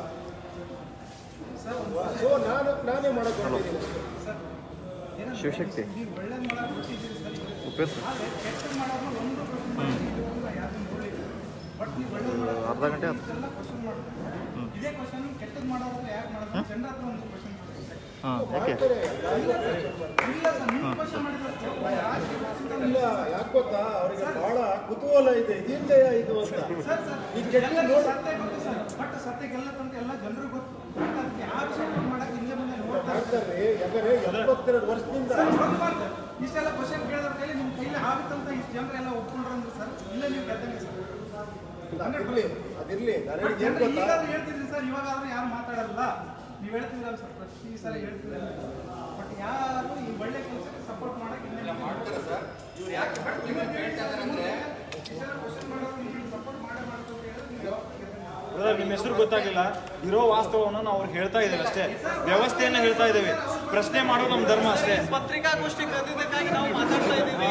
ಸೊ ನಾನು ನಾನೇ ಮಾಡೋಕೆ ಹೊರಟಿದ್ದೀನಿ ಶಿವಶಕ್ತಿ ನೀವು ಒಳ್ಳೆ ಮಾಡೋದು ಗೊತ್ತಿದ್ದೀರಿ ಸರ್ ಉಪೇಂದ್ರ ಆದರೆ ಕೆಟ್ಟ ಮಾಡೋದು ಒಂದು ಕ್ವಶನ್ ಮಾಡಿ ಯಾರು ನೋಡಲಿಲ್ಲ ಬಟ್ ನೀವು ಒಳ್ಳೆ ಮಾಡೋದು ಅರ್ಧ ಗಂಟೆ ಆಯ್ತು. ಎಲ್ಲ ಕ್ವಶನ್ ಮಾಡ್ತಾರೆ ಇದೇ ಕ್ವಶನ್ ಕೆಟ್ಟದ್ದು ಮಾಡೋದ್ರೆ ಯಾಕೆ ಮಾಡೋದು ಜನರ ಹತ್ರ ಒಂದು ಕ್ವಶನ್ ಹಾಂ ಯಾಕೆ ಮಾಡ್ತಾರೆ ಇಲ್ಲ ಸರ್ ನೀವು ಕ್ವಶನ್ ಮಾಡಿದ್ರೆ ಯಾಕೆ ಇಲ್ಲ ಯಾಕೆ ಗೊತ್ತಾ ಅವರಿಗೆ ಬಹಳ ಕುತೂಹಲ ಇದೆ ಇದಿಂದೆ ಇದು ಅಂತ ಸರ್ ಸರ್ ಈ ಕೆಟ್ಟ ಎಲ್ಲರಿಗೂ ನೋಡಿ ಸತ್ಯ ಗೊತ್ತು ಸರ್ ಬಟ್ ಸತ್ಯ ಗೆಲ್ಲತ್ತಂತ ಎಲ್ಲ ಜನರಿಗೂ ಗೊತ್ತು ಬಟ್ ಅದಕ್ಕೆ ಯಾವ ವಿಷಯ ಮಾಡಕ್ಕೆ ಹಿಂದೆ ಮುಂದೆ ನೋಡ್ತಾರೆ ಮಾಡ್ತಾರೆ ಯಾಕಂದ್ರೆ ಎಪ್ಪತ್ತೆರಡು ವರ್ಷದಿಂದ ಸರ್ ಒಂದು ಮಾತು ಇಷ್ಟೆಲ್ಲ ಕ್ವಶನ್ ಕೇಳಿದ್ರ ಕೈಲಿ ನಿಮ್ಮ ಕೈಲಿ ಆಗುತ್ತಂತ ಇಷ್ಟು ಜನರೆಲ್ಲ ಒಪ್ಕೊಂಡ್ರು ಅಂದ್ರೆ ಸರ್ ಇಲ್ಲ ನೀವು ಗೆದ್ದಂಗೆ ಸರ್ ಅದಿರ್ಲಿ ಅದಿರ್ಲಿ ನಾನು ಬಟ್ ಹೇಳಿದ್ದು ಏನ್ ಜನರು ಗೊತ್ತಾ ಈಗಾದ್ರೂ ಹೇಳ್ತಿದ್ರಿ ಸರ್ ಇವಾಗಾದ್ರೂ ಯಾರು ಮಾತಾಡಲ್ಲ ನೀವು ಹೇಳ್ತಿದ್ರಲ್ಲ ಸರ್ ಪ್ರತಿ ಸಲ ಹೇಳ್ತಿದ್ರಲ್ಲ ಬಟ್ ಯಾರು ಈ ಒಳ್ಳೆ ಕೆಲಸಕ್ಕೆ ಸಪೋರ್ಟ್ ಮಾಡಕ್ಕೆ ಹಿಂದೆ ಮಾಡ್ತಾರೆ ಸರ್ ಇವ್ರು ಯಾಕೆ ಇವ್ರು ಹೇಳ್ತಾ ಇದಾರೆ ಅಂದ್ರೆ ಕ್ವಶನ್ ಮಾಡೋರು ನೀವು ಸಪೋರ್ಟ್ ಮಾಡೇ ಮಾಡ್ತಾರೆ ಅಂತ ಹೇಳಿದ್ರೆ ನೀವು ಯಾವತ್ತೂ ಗೆದ್ದಲ್ಲ. ಬ್ರದರ್ ನಿಮ್ಮ ಹೆಸರು ಗೊತ್ತಾಗಿಲ್ಲ ಇರೋ ವಾಸ್ತವವನ್ನು ನಾವು ಅವ್ರಿಗೆ ಹೇಳ್ತಾ ಇದ್ದೇವೆ ಅಷ್ಟೇ ವ್ಯವಸ್ಥೆಯನ್ನು ಹೇಳ್ತಾ ಇದ್ದೇವೆ ಪ್ರಶ್ನೆ ಮಾಡೋದು ನಮ್ಮ ಧರ್ಮ ಅಷ್ಟೇ ಪತ್ರಿಕಾಗೋಷ್ಠಿ ಕರೆದಿದ್ದಕ್ಕಾಗಿ ನಾವು ಮಾತಾಡ್ತಾ ಇದ್ದೀವಿ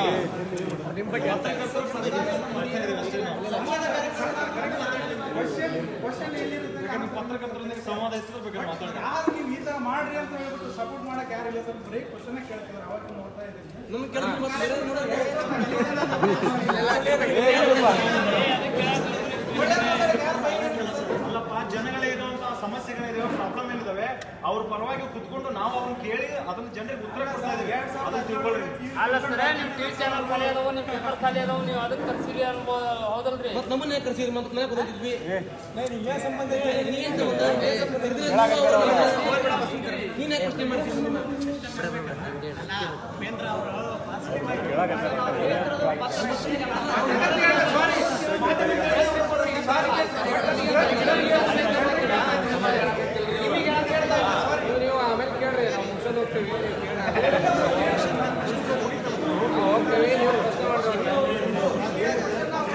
ಕ್ವಶನ್ ಕ್ವಶನ್ ಎಲ್ಲಿರುತ್ತೆ ನಿಮ್ಮ ಪತ್ರಕರ್ತರೊಂದಿಗೆ ಸಂವಾದ ಇತ್ತು ಬೇಕಾದ್ರೆ ಮಾತಾಡೋಣ ಯಾರು ನೀವು ಈ ತರ ಮಾಡ್ರಿ ಅಂತ ಹೇಳ್ಬಿಟ್ಟು ಸಪೋರ್ಟ್ ಮಾಡಕ್ಕೆ ಯಾರಿಲ್ಲ ಸರ್ ಬರೀ ಕ್ವಶನ್ ಕೇಳ್ತಿದ್ದಾರೆ ಅವಾಗ ನೋಡ್ತಾ ಇದ್ದೀನಿ ನಮ್ಗೆ ಕೆಲಸ ಮತ್ತೆ ಬೇರೆ ನೋಡೋದು ಅಲ್ಲಪ್ಪ ಜನಗಳೇ ಇರುವಂತಹ ಸಮಸ್ಯೆಗಳಿದಾವೆ ಪ್ರಾಬ್ಲಮ್ ಏನಿದಾವೆ ಅವ್ರ ಪರವಾಗಿ ಕುತ್ಕೊಂಡು ನಾವು ಅವ್ರನ್ನ ಕೇಳಿ ಅದನ್ನ ಜನರಿಗೆ ಉತ್ತರ ಕೊಡ್ತಾ ಇದೀವಿ ಅದನ್ನ ತಿಳ್ಕೊಳ್ರಿ ಅಲ್ಲ ಸರ್ ನಿಮ್ ಟಿವಿ ಚಾನಲ್ ಖಾಲಿ ಅದಾವ ನಿಮ್ ಪೇಪರ್ ಖಾಲಿ ಅದಾವ ನೀವು ಅದಕ್ಕೆ ಕರ್ಸಿರಿ ಅನ್ಬೋದು ಹೌದಲ್ರಿ ಮತ್ತೆ ನಮ್ಮನ್ನೇ ಕರ್ಸಿದ್ರಿ ಮತ್ತೆ ಮನೆ ಬಂದಿದ್ವಿ ನೀನೇ ಪ್ರಶ್ನೆ ಮಾಡ್ತೀನಿ ನೀವು ನೀವು ಆಮೇಲೆ ಕೇಳ್ರಿ ನಾವು ಮುಗಿಸೋದು ಹೋಗ್ತೀವಿ ನೀವು ಕೇಳಿ ನಾವು ಹೋಗ್ತೀವಿ ನೀವು ಪ್ರಶ್ನೆ ಮಾಡ್ರಿ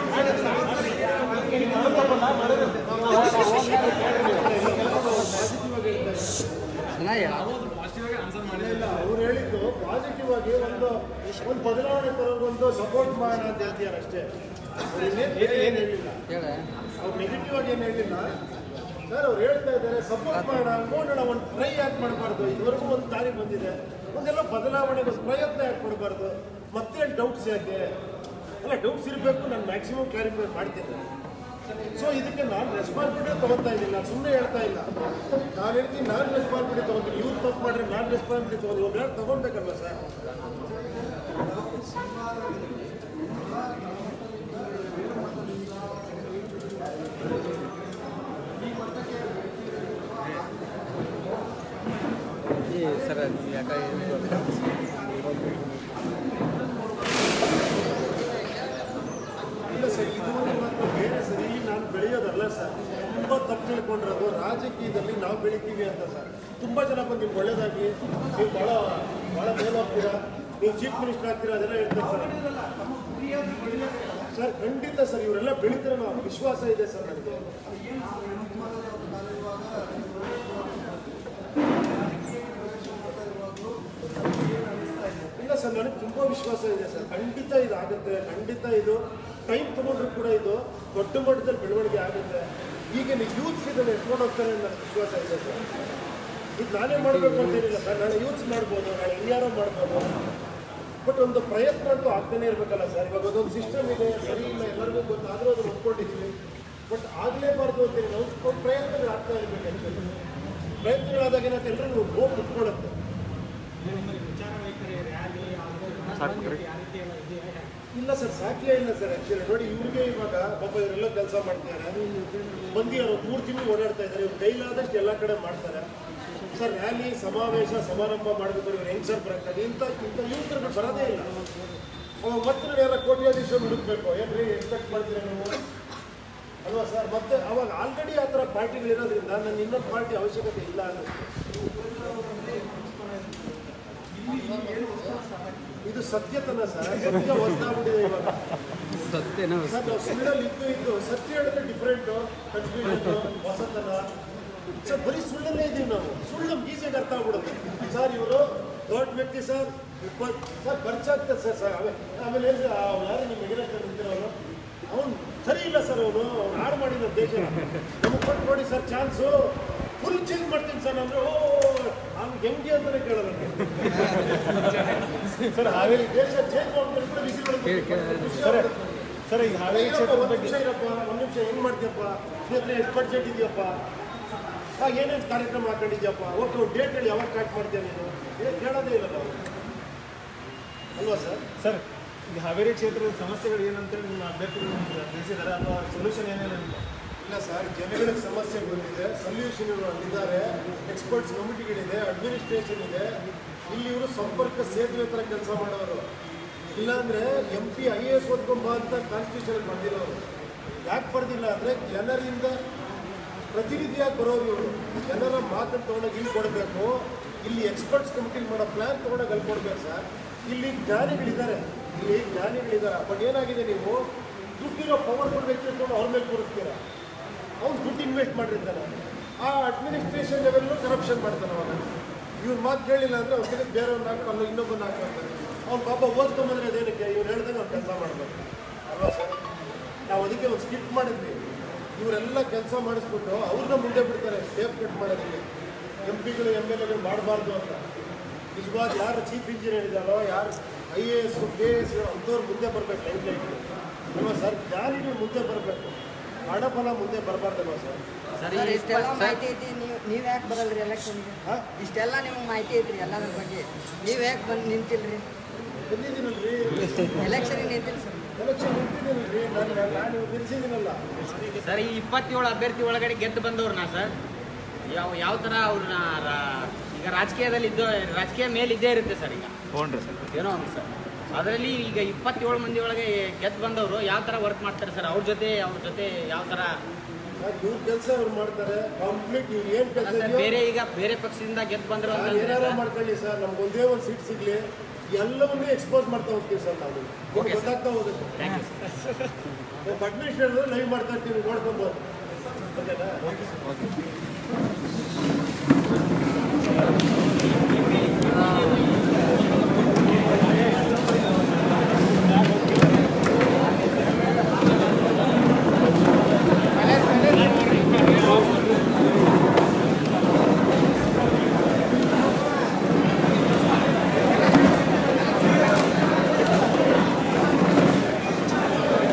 ಇಲ್ಲ ಅವ್ರು ಹೇಳಿದ್ದು ಪಾಸಿಟಿವ್ ಆಗಿ ಒಂದು ಒಂದು ಬದಲಾವಣೆ ತರೋದೊಂದು ಸಪೋರ್ಟ್ ಮಾಡೋಣ ಅಂತ ಹೇಳ್ತಿದ್ದಾರೆ ಅಷ್ಟೇ ಅವ್ರು ಇನ್ನೇನ್ ಬೇರೆ ಏನು ಹೇಳಿಲ್ಲ ಅವ್ರು ನೆಗೆಟಿವ್ ಆಗಿ ಏನು ಹೇಳಿಲ್ಲ ಸರ್ ಅವ್ರು ಹೇಳ್ತಾ ಇದ್ದಾರೆ ಸಪೋರ್ಟ್ ಮಾಡೋಣ ನೋಡೋಣ ಒಂದು ಟ್ರೈ ಯಾಕೆ ಮಾಡಬಾರ್ದು ಇದುವರೆಗೂ ಒಂದು ದಾರಿ ಬಂದಿದೆ ಒಂದೆಲ್ಲ ಬದಲಾವಣೆಗೆ ಒಂದು ಪ್ರಯತ್ನ ಯಾಕೆ ಕೊಡಬಾರ್ದು ಮತ್ತೇನು ಡೌಟ್ಸ್ ಯಾಕೆ ಅಲ್ಲ ಡೌಟ್ಸ್ ಇರಬೇಕು ನಾನು ಮ್ಯಾಕ್ಸಿಮಮ್ ಕ್ಲಾರಿಫೈ ಮಾಡ್ತೀನಿ ಸೊ ಇದಕ್ಕೆ ನಾನು ರೆಸ್ಪಾನ್ಸಿಬಿಲಿಟಿ ತಗೊತಾ ಇದ್ದೀನಿ ನಾನು ಸುಮ್ಮನೆ ಹೇಳ್ತಾ ಇಲ್ಲ ನಾನು ಹೇಳ್ತೀನಿ ನಾನು ರೆಸ್ಪಾನ್ಸಿಬಿಲಿಟಿ ತಗೊಂತೀನಿ ಇವ್ರು ತಪ್ಪು ಮಾಡಿದ್ರೆ ನಾನು ರೆಸ್ಪಾನ್ಸಿಬಿಲಿಟಿ ತಗೊಂಡು ಒಬ್ಬರು ಯಾರು ತಗೊಳ್ಬೇಕಲ್ವ ಸರ್ ಸರ್ ಯಾಕೆ ಇಲ್ಲ ಸರ್ ಇದು ಮಾತ್ರ ಬೇರೆ ಸರ್ ಇಲ್ಲಿ ನಾನು ಬೆಳೆಯೋದಲ್ಲ ಸರ್ ತುಂಬ ತಪ್ಪು ತಿಳ್ಕೊಂಡಿರೋದು ರಾಜಕೀಯದಲ್ಲಿ ನಾವು ಬೆಳಿತೀವಿ ಅಂತ ಸರ್ ತುಂಬ ಜನ ಬಂದು ನಿಮ್ಗೆ ಒಳ್ಳೇದಾಗಿ ನೀವು ಭಾಳ ಭಾಳ ಮೇಲಾಗ್ತೀರಾ ನೀವು ಚೀಫ್ ಮಿನಿಸ್ಟರ್ ಆಗ್ತೀರಾ ಅದೆಲ್ಲ ಹೇಳ್ತಾರೆ ಸರ್ ಸರ್ ಖಂಡಿತ ಸರ್ ಇವರೆಲ್ಲ ಬೆಳಿತಾರೆ ನಾವು ವಿಶ್ವಾಸ ಇದೆ ಸರ್ ನನಗೆ ಇಲ್ಲ ಸರ್ ನನಗೆ ತುಂಬ ವಿಶ್ವಾಸ ಇದೆ ಸರ್ ಖಂಡಿತ ಇದು ಆಗುತ್ತೆ ಖಂಡಿತ ಇದು ಟೈಮ್ ತಗೊಂಡ್ರು ಕೂಡ ಇದು ದೊಡ್ಡ ಮಟ್ಟದಲ್ಲಿ ಬೆಳವಣಿಗೆ ಆಗುತ್ತೆ ಈಗಿನ ಯೂತ್ಸ್ ಇದನ್ನು ಎತ್ಕೊಂಡು ಹೋಗ್ತಾರೆ ಅನ್ನೋ ನನಗೆ ವಿಶ್ವಾಸ ಇದೆ ಸರ್ ಇದು ನಾನೇ ಮಾಡಬೇಕು ಅಂತೇನಿಲ್ಲ ಸರ್ ನಾಳೆ ಯೂತ್ಸ್ ಮಾಡ್ಬೋದು ನಾಳೆ ಇನ್ಯಾರೋ ಮಾಡ್ಬೋದು ಬಟ್ ಒಂದು ಪ್ರಯತ್ನ ಅಂತೂ ಆಗ್ತಾನೆ ಇರಬೇಕಲ್ಲ ಸರ್ ಇವಾಗ ಅದೊಂದು ಸಿಸ್ಟಮ್ ಇದೆ ಸರಿ ಇಲ್ಲ ಎಲ್ಲರಿಗೂ ಗೊತ್ತಾದರೂ ಅದನ್ನು ಒಪ್ಕೊಂಡಿದ್ದೀವಿ ಬಟ್ ಆಗಲೇಬಾರ್ದು ಅಂತೇಳಿ ನಾವು ಒಂದು ಪ್ರಯತ್ನಗಳು ಆಗ್ತಾ ಇರಬೇಕು ಆ್ಯಕ್ಚುಲಿ ಪ್ರಯತ್ನಗಳಾದಾಗ ಏನಾಗುತ್ತೆ ಎಲ್ಲರೂ ಹೋಗಿ ಕುತ್ಕೊಳ್ಳುತ್ತೆ ಇಲ್ಲ ಸರ್ ಸಾಧ್ಯ ಇಲ್ಲ ಸರ್ ಆ್ಯಕ್ಚುಲಿ ನೋಡಿ ಇವ್ರಿಗೆ ಇವಾಗ ಪಾಪ ಇವರೆಲ್ಲ ಕೆಲಸ ಮಾಡ್ತಾರೆ ಮಂದಿ ಅವರು ಮೂರು ತಿಂಗಳು ಓಡಾಡ್ತಾ ಇದ್ದಾರೆ ಇವ್ರು ಕೈಲಾದಷ್ಟು ಎಲ್ಲ ಕಡೆ ಮಾಡ್ತಾರೆ ಸರ್ ರ್ಯಾಲಿ ಸಮಾವೇಶ ಸಮಾರಂಭ ಮಾಡಬೇಕು ಇವ್ರು ಹೆಂಗ್ ಸರ್ ಬರಕ್ಕೆ ಇಂಥ ಇಂಥ ಯುವಕರಿಗೆ ಬರೋದೇ ಇಲ್ಲ ಅವಾಗ ಮತ್ತೆ ನಾನು ಯಾರ ಕೋಟ್ಯಾಧೀಶ ಹುಡುಕ್ಬೇಕು ಏನ್ರಿ ಎಕ್ಸ್ಪೆಕ್ಟ್ ಮಾಡ್ತೀರಾ ನೀವು ಅಲ್ವಾ ಸರ್ ಮತ್ತೆ ಅವಾಗ ಆಲ್ರೆಡಿ ಆ ಥರ ಪಾರ್ಟಿಗಳಿರೋದ್ರಿಂದ ನನ್ನ ಇನ್ನೊಂದು ಪಾರ್ಟಿ ಅವಶ್ಯಕತೆ ಇಲ್ಲ ಅನ್ನೋದು ಇದು ಸತ್ಯತನ ಸರ್ ಸತ್ಯ ಹೊಸದಾಗ್ಬಿಟ್ಟಿದೆ ಇವಾಗ ಸತ್ಯನ ಸರ್ ನಾವು ಸುಳ್ಳಲ್ಲಿ ಇದ್ದು ಇದ್ದು ಸತ್ಯ ಹೇಳಿದ್ರೆ ಡಿಫ್ರೆಂಟು ಕನ್ಫ್ಯೂಷನ್ ಹೊಸತನ ಸರ್ ಬರೀ ಸುಳ್ಳಲ್ಲೇ ಇದ್ದೀವಿ ನಾವು ಸುಳ್ಳು ನಮ್ಗೆ ಈಸಿಯಾಗಿ ಅರ್ಥ ಆಗ್ಬಿಡುತ್ತೆ ಸರ್ ಇವರು ದೊಡ್ಡ ವ್ಯಕ್ತಿ ಸರ್ ಇಪ್ಪತ್ತು ಸರ್ ಖರ್ಚಾಗ್ತದೆ ಸರ್ ಸರ್ ಆಮೇಲೆ ಆಮೇಲೆ ಏನು ಸರ್ ಅವ್ನು ಯಾರು ನಿಮ್ಮ ಎದುರಾಗ್ತಾರೆ ನಿಂತಿರೋನು ಅವನು ಸರಿ ಇಲ್ಲ ಸರ್ ಅವನು ಅವ್ನು ಹಾಳು ಮಾಡಿ ನಮ್ಮ ದೇಶ ನಮಗೆ ಕೊಟ್ಟು ನೋಡಿ ಸರ್ ಚಾನ್ಸು ಫುಲ್ ಚೇಂಜ್ ಮಾಡ್ತೀನಿ ಸರ್ ಅಂದರೆ ಓ ಅವ್ನು ಹೆಂಗೆ ಅಂತಲೇ ಕೇಳೋದು ಸರ್ ಹಾವೇರಿ ದೇಶ ಚೇಂಜ್ ಮಾಡ್ಕೊಂಡು ಕೂಡ ಬಿಸಿ ಸರ್ ಸರ್ ಈಗ ಹಾವೇರಿ ಕ್ಷೇತ್ರದ ಬಗ್ಗೆ ನಿಮಿಷ ಇರಪ್ಪ ಒಂದು ನಿಮಿಷ ಹೆಂಗ್ ಮಾಡ್ತೀಯಪ್ಪ ನಿನ್ನ ಹತ್ರ ಎಷ್ಟು ಬಡ್ಜೆಟ್ ಇದೆಯಪ್ಪ ಆಗ ಏನೇನು ಕಾರ್ಯಕ್ರಮ ಹಾಕೊಂಡಿದ್ಯಪ್ಪ ಓಕೆ ಒಂದು ಡೇಟ್ ಹೇಳಿ ಯಾವಾಗ ಸ್ಟಾರ್ಟ್ ಮಾಡ್ತೀಯ ನೀನು ಏನು ಕೇಳೋದೇ ಇಲ್ಲ ನಾವು ಅಲ್ವಾ ಸರ್ ಸರ್ ಈಗ ಹಾವೇರಿ ಕ್ಷೇತ್ರದ ಸಮಸ್ಯೆಗಳು ಏನಂತೇಳಿ ನಿಮ್ಮ ಅಭ್ಯರ್ಥಿಗಳು ತಿಳಿಸಿದ್ದಾರೆ ಅಥವಾ ಸೊಲ್ಯೂಷನ್ ಏನೇನು ಇಲ್ಲ ಸರ್ ಜನಗಳಿಗೆ ಸಮಸ್ಯೆ ಬಂದಿದೆ ಸೊಲ್ಯೂಷನ್ ಇದ್ದಾರೆ ಎಕ್ಸ್ಪರ್ಟ್ಸ್ ಕಮಿಟಿಗಳಿದೆ ಅಡ್ಮಿನಿಸ್ಟ್ರೇಷನ್ ಇದೆ ಇಲ್ಲಿ ಇವರು ಸಂಪರ್ಕ ಸೇತುವೆ ಥರ ಕೆಲಸ ಮಾಡೋರು ಇಲ್ಲಾಂದ್ರೆ M P I A S ಓದ್ಕೊಂಬ ಅಂತ ಕಾನ್ಸ್ಟಿಟ್ಯೂಷನ್ ಬಂದಿರೋರು ಯಾಕೆ ಬರ್ದಿಲ್ಲ ಅಂದರೆ ಜನರಿಂದ ಪ್ರತಿನಿಧಿಯಾಗಿ ಬರೋರು ಇವರು ಜನರ ಮಾತನ್ನು ತೊಗೊಂಡೋಗಿ ಇಲ್ಲಿ ಕೊಡಬೇಕು ಇಲ್ಲಿ ಎಕ್ಸ್ಪರ್ಟ್ಸ್ ಕಮಿಟಿ ಮಾಡೋ ಪ್ಲ್ಯಾನ್ ತೊಗೊಂಡೋಗಿ ಅಲ್ಲಿ ಕೊಡ್ಬೇಕು ಸರ್ ಇಲ್ಲಿ ಜ್ಞಾನಿಗಳಿದ್ದಾರೆ ಇಲ್ಲಿ ಜ್ಞಾನಿಗಳಿದ್ದಾರೆ ಬಟ್ ಏನಾಗಿದೆ ನೀವು ದುಡ್ಡಿರೋ ಪವರ್ಫುಲ್ ವ್ಯಕ್ತಿ ತೊಗೊಂಡು ಅವ್ರ ಮೇಲೆ ಕೂರಿಸ್ತೀರಾ ಅವ್ನು ದುಡ್ಡು ಇನ್ವೆಸ್ಟ್ ಮಾಡಿರ್ತಾನೆ ಆ ಅಡ್ಮಿನಿಸ್ಟ್ರೇಷನ್ ಲೆವೆಲ್ಲು ಕರಪ್ಷನ್ ಮಾಡ್ತಾನೆ ಅವನು ಇವ್ರ ಮಾತು ಕೇಳಿಲ್ಲ ಅಂದರೆ ಅವ್ರ ಕಡೆ ಬೇರೆಯವ್ರನ್ನ ಹಾಕಿ ಅಲ್ಲ ಇನ್ನೊಬ್ಬನ ಹಾಕ್ತಾರೆ ಅವ್ನು ಪಾಪ ಓದ್ಕೊಂಬಂದ್ರೆ ಅದೇನಕ್ಕೆ ಇವ್ರು ಹೇಳ್ದಂಗೆ ಅವ್ನು ಕೆಲಸ ಮಾಡಬೇಕು ಅಲ್ವಾ ಸರ್ ನಾವು ಅದಕ್ಕೆ ಒಂದು ಸ್ಕಿಪ್ ಮಾಡಿದ್ವಿ ಇವರೆಲ್ಲ ಕೆಲಸ ಮಾಡಿಸ್ಬಿಟ್ಟು ಅವ್ರನ್ನ ಮುಂದೆ ಬಿಡ್ತಾರೆ ಟೇಪ್ ಕಟ್ ಮಾಡೋದಕ್ಕೆ ಎಂ ಪಿಗಳು ಎಮ್ ಎಲ್ ಎಗಳು ಮಾಡಬಾರ್ದು ಅಂತ ನಿಜವಾದ ಯಾರು ಚೀಫ್ ಇಂಜಿನಿಯರ್ ಇದ್ದಾರೋ ಯಾರು I A S K S ಅಂಥವ್ರು ಮುಂದೆ ಬರಬೇಕು ಲೈಫ್ ಲೈಫ್ ಅಲ್ವಾ ಸರ್ ಜ್ಞಾನಿಗಳು ಮುಂದೆ ಬರಬೇಕು ಹಣಫಲ ಮುಂದೆ ಬರಬಾರ್ದಲ್ವಾ ಸರ್ ಸರ್ ಇಷ್ಟೆಲ್ಲ ಮಾಹಿತಿ ಐತಿ ನೀವು ನೀವು ಯಾಕೆ ಬರಲ್ರಿ ಎಲೆಕ್ಷನ್ಗೆ ಹಾಂ ಇಷ್ಟೆಲ್ಲ ನಿಮ್ಗೆ ಮಾಹಿತಿ ಐತ್ರಿ ಎಲ್ಲದ್ರ ಬಗ್ಗೆ ನೀವು ಯಾಕೆ ಬಂದು ನಿಂತಿಲ್ರಿ ಬಂದಿದ್ದೀನಲ್ರಿ ಎಲೆಕ್ಷನ್ಗೆ ನಿಂತಿಲ್ಲ ಸರ್ ಎಲೆಕ್ಷನ್ ನಿಂತಿದ್ದೀನಲ್ರಿ ನಾನು ನಾನು ನಿಲ್ಸಿದ್ದೀನಲ್ಲ ಸರ್ ಈ ಇಪ್ಪತ್ತೇಳು ಅಭ್ಯರ್ಥಿ ಒಳಗಡೆ ಗೆದ್ದು ಬಂದವ್ರನ್ನ ಸರ್ ಯಾವ ಯಾವ ಥರ ಅವ್ರನ್ನ ರಾ- ಈಗ ರಾಜಕೀಯದಲ್ಲಿ ಇದ್ದು ರಾಜಕೀಯ ಮೇಲೆ ಇದ್ದೇ ಇರುತ್ತೆ ಸರ್ ಈಗ ಹ್ಞೂ ರೀ ಸರ್ ಏನೋ ಒಂದು ಸರ್ ಅದರಲ್ಲಿ ಈಗ ಇಪ್ಪತ್ತೇಳು ಮಂದಿ ಒಳಗೆ ಗೆದ್ದು ಬಂದವರು ಯಾವ ಥರ ವರ್ಕ್ ಮಾಡ್ತಾರೆ ಸರ್ ಅವ್ರ ಜೊತೆ ಅವ್ರ ಜೊತೆ ಯಾವ ಥರ ಇವ್ರ ಕೆಲಸ ಅವ್ರು ಮಾಡ್ತಾರೆ ಕಂಪ್ಲೀಟ್ ಇವ್ರು ಏನು ಕೆಲಸ ಸರ್ ಬೇರೆ ಈಗ ಬೇರೆ ಪಕ್ಷದಿಂದ ಗೆದ್ದು ಬಂದ್ರು ನಾನು ಅಂತಂದ್ರೆ ಏನಾರ ಸರ್, ಮಾಡ್ಕೊಳ್ಳಿ ಸರ್ ನಮ್ಗೆ ಒಂದೇ ಒಂದು ಸೀಟ್ ಸಿಗ್ಲಿ ಎಲ್ಲವನ್ನೂ ಎಕ್ಸ್ಪೋಸ್ ಮಾಡ್ತಾ ಹೋಗ್ತೀವಿ ಸರ್ ನಾವು Okay, sir. ಗೊತ್ತಾಗ್ತಾ ಹೋಗುತ್ತೆ thank you, sir. ಒಬ್ಬ ಅಡ್ಮಿನಿಸ್ಟ್ರೇಟರ್ ಲೈವ್ ಮಾಡ್ತಾ ಇರ್ತೀವಿ ನೋಡ್ಕೊಬೋದು ಓಕೆನಾ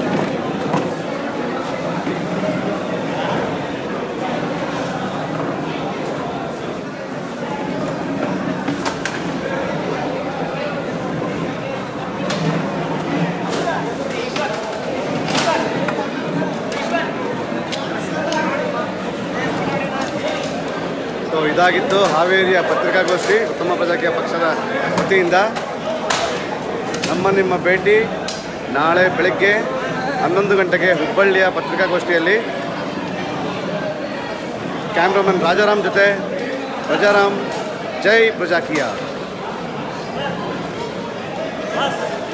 ಸರ್ ಇದಾಗಿತ್ತು ಹಾವೇರಿಯ ಪತ್ರಿಕಾಗೋಷ್ಠಿ ಉತ್ತಮ ಪ್ರಜಾಕೀಯ ಪಕ್ಷದ ವತಿಯಿಂದ ನಮ್ಮ ನಿಮ್ಮ ಭೇಟಿ ನಾಳೆ ಬೆಳಗ್ಗೆ ಹನ್ನೊಂದು ಗಂಟೆಗೆ ಹುಬ್ಬಳ್ಳಿಯ ಪತ್ರಿಕಾಗೋಷ್ಠಿಯಲ್ಲಿ ಕ್ಯಾಮ್ರಾಮನ್ ರಾಜಾರಾಮ್ ಜೊತೆ ಪ್ರಜಾರಾಮ್ ಜೈ ಪ್ರಜಾಕೀಯ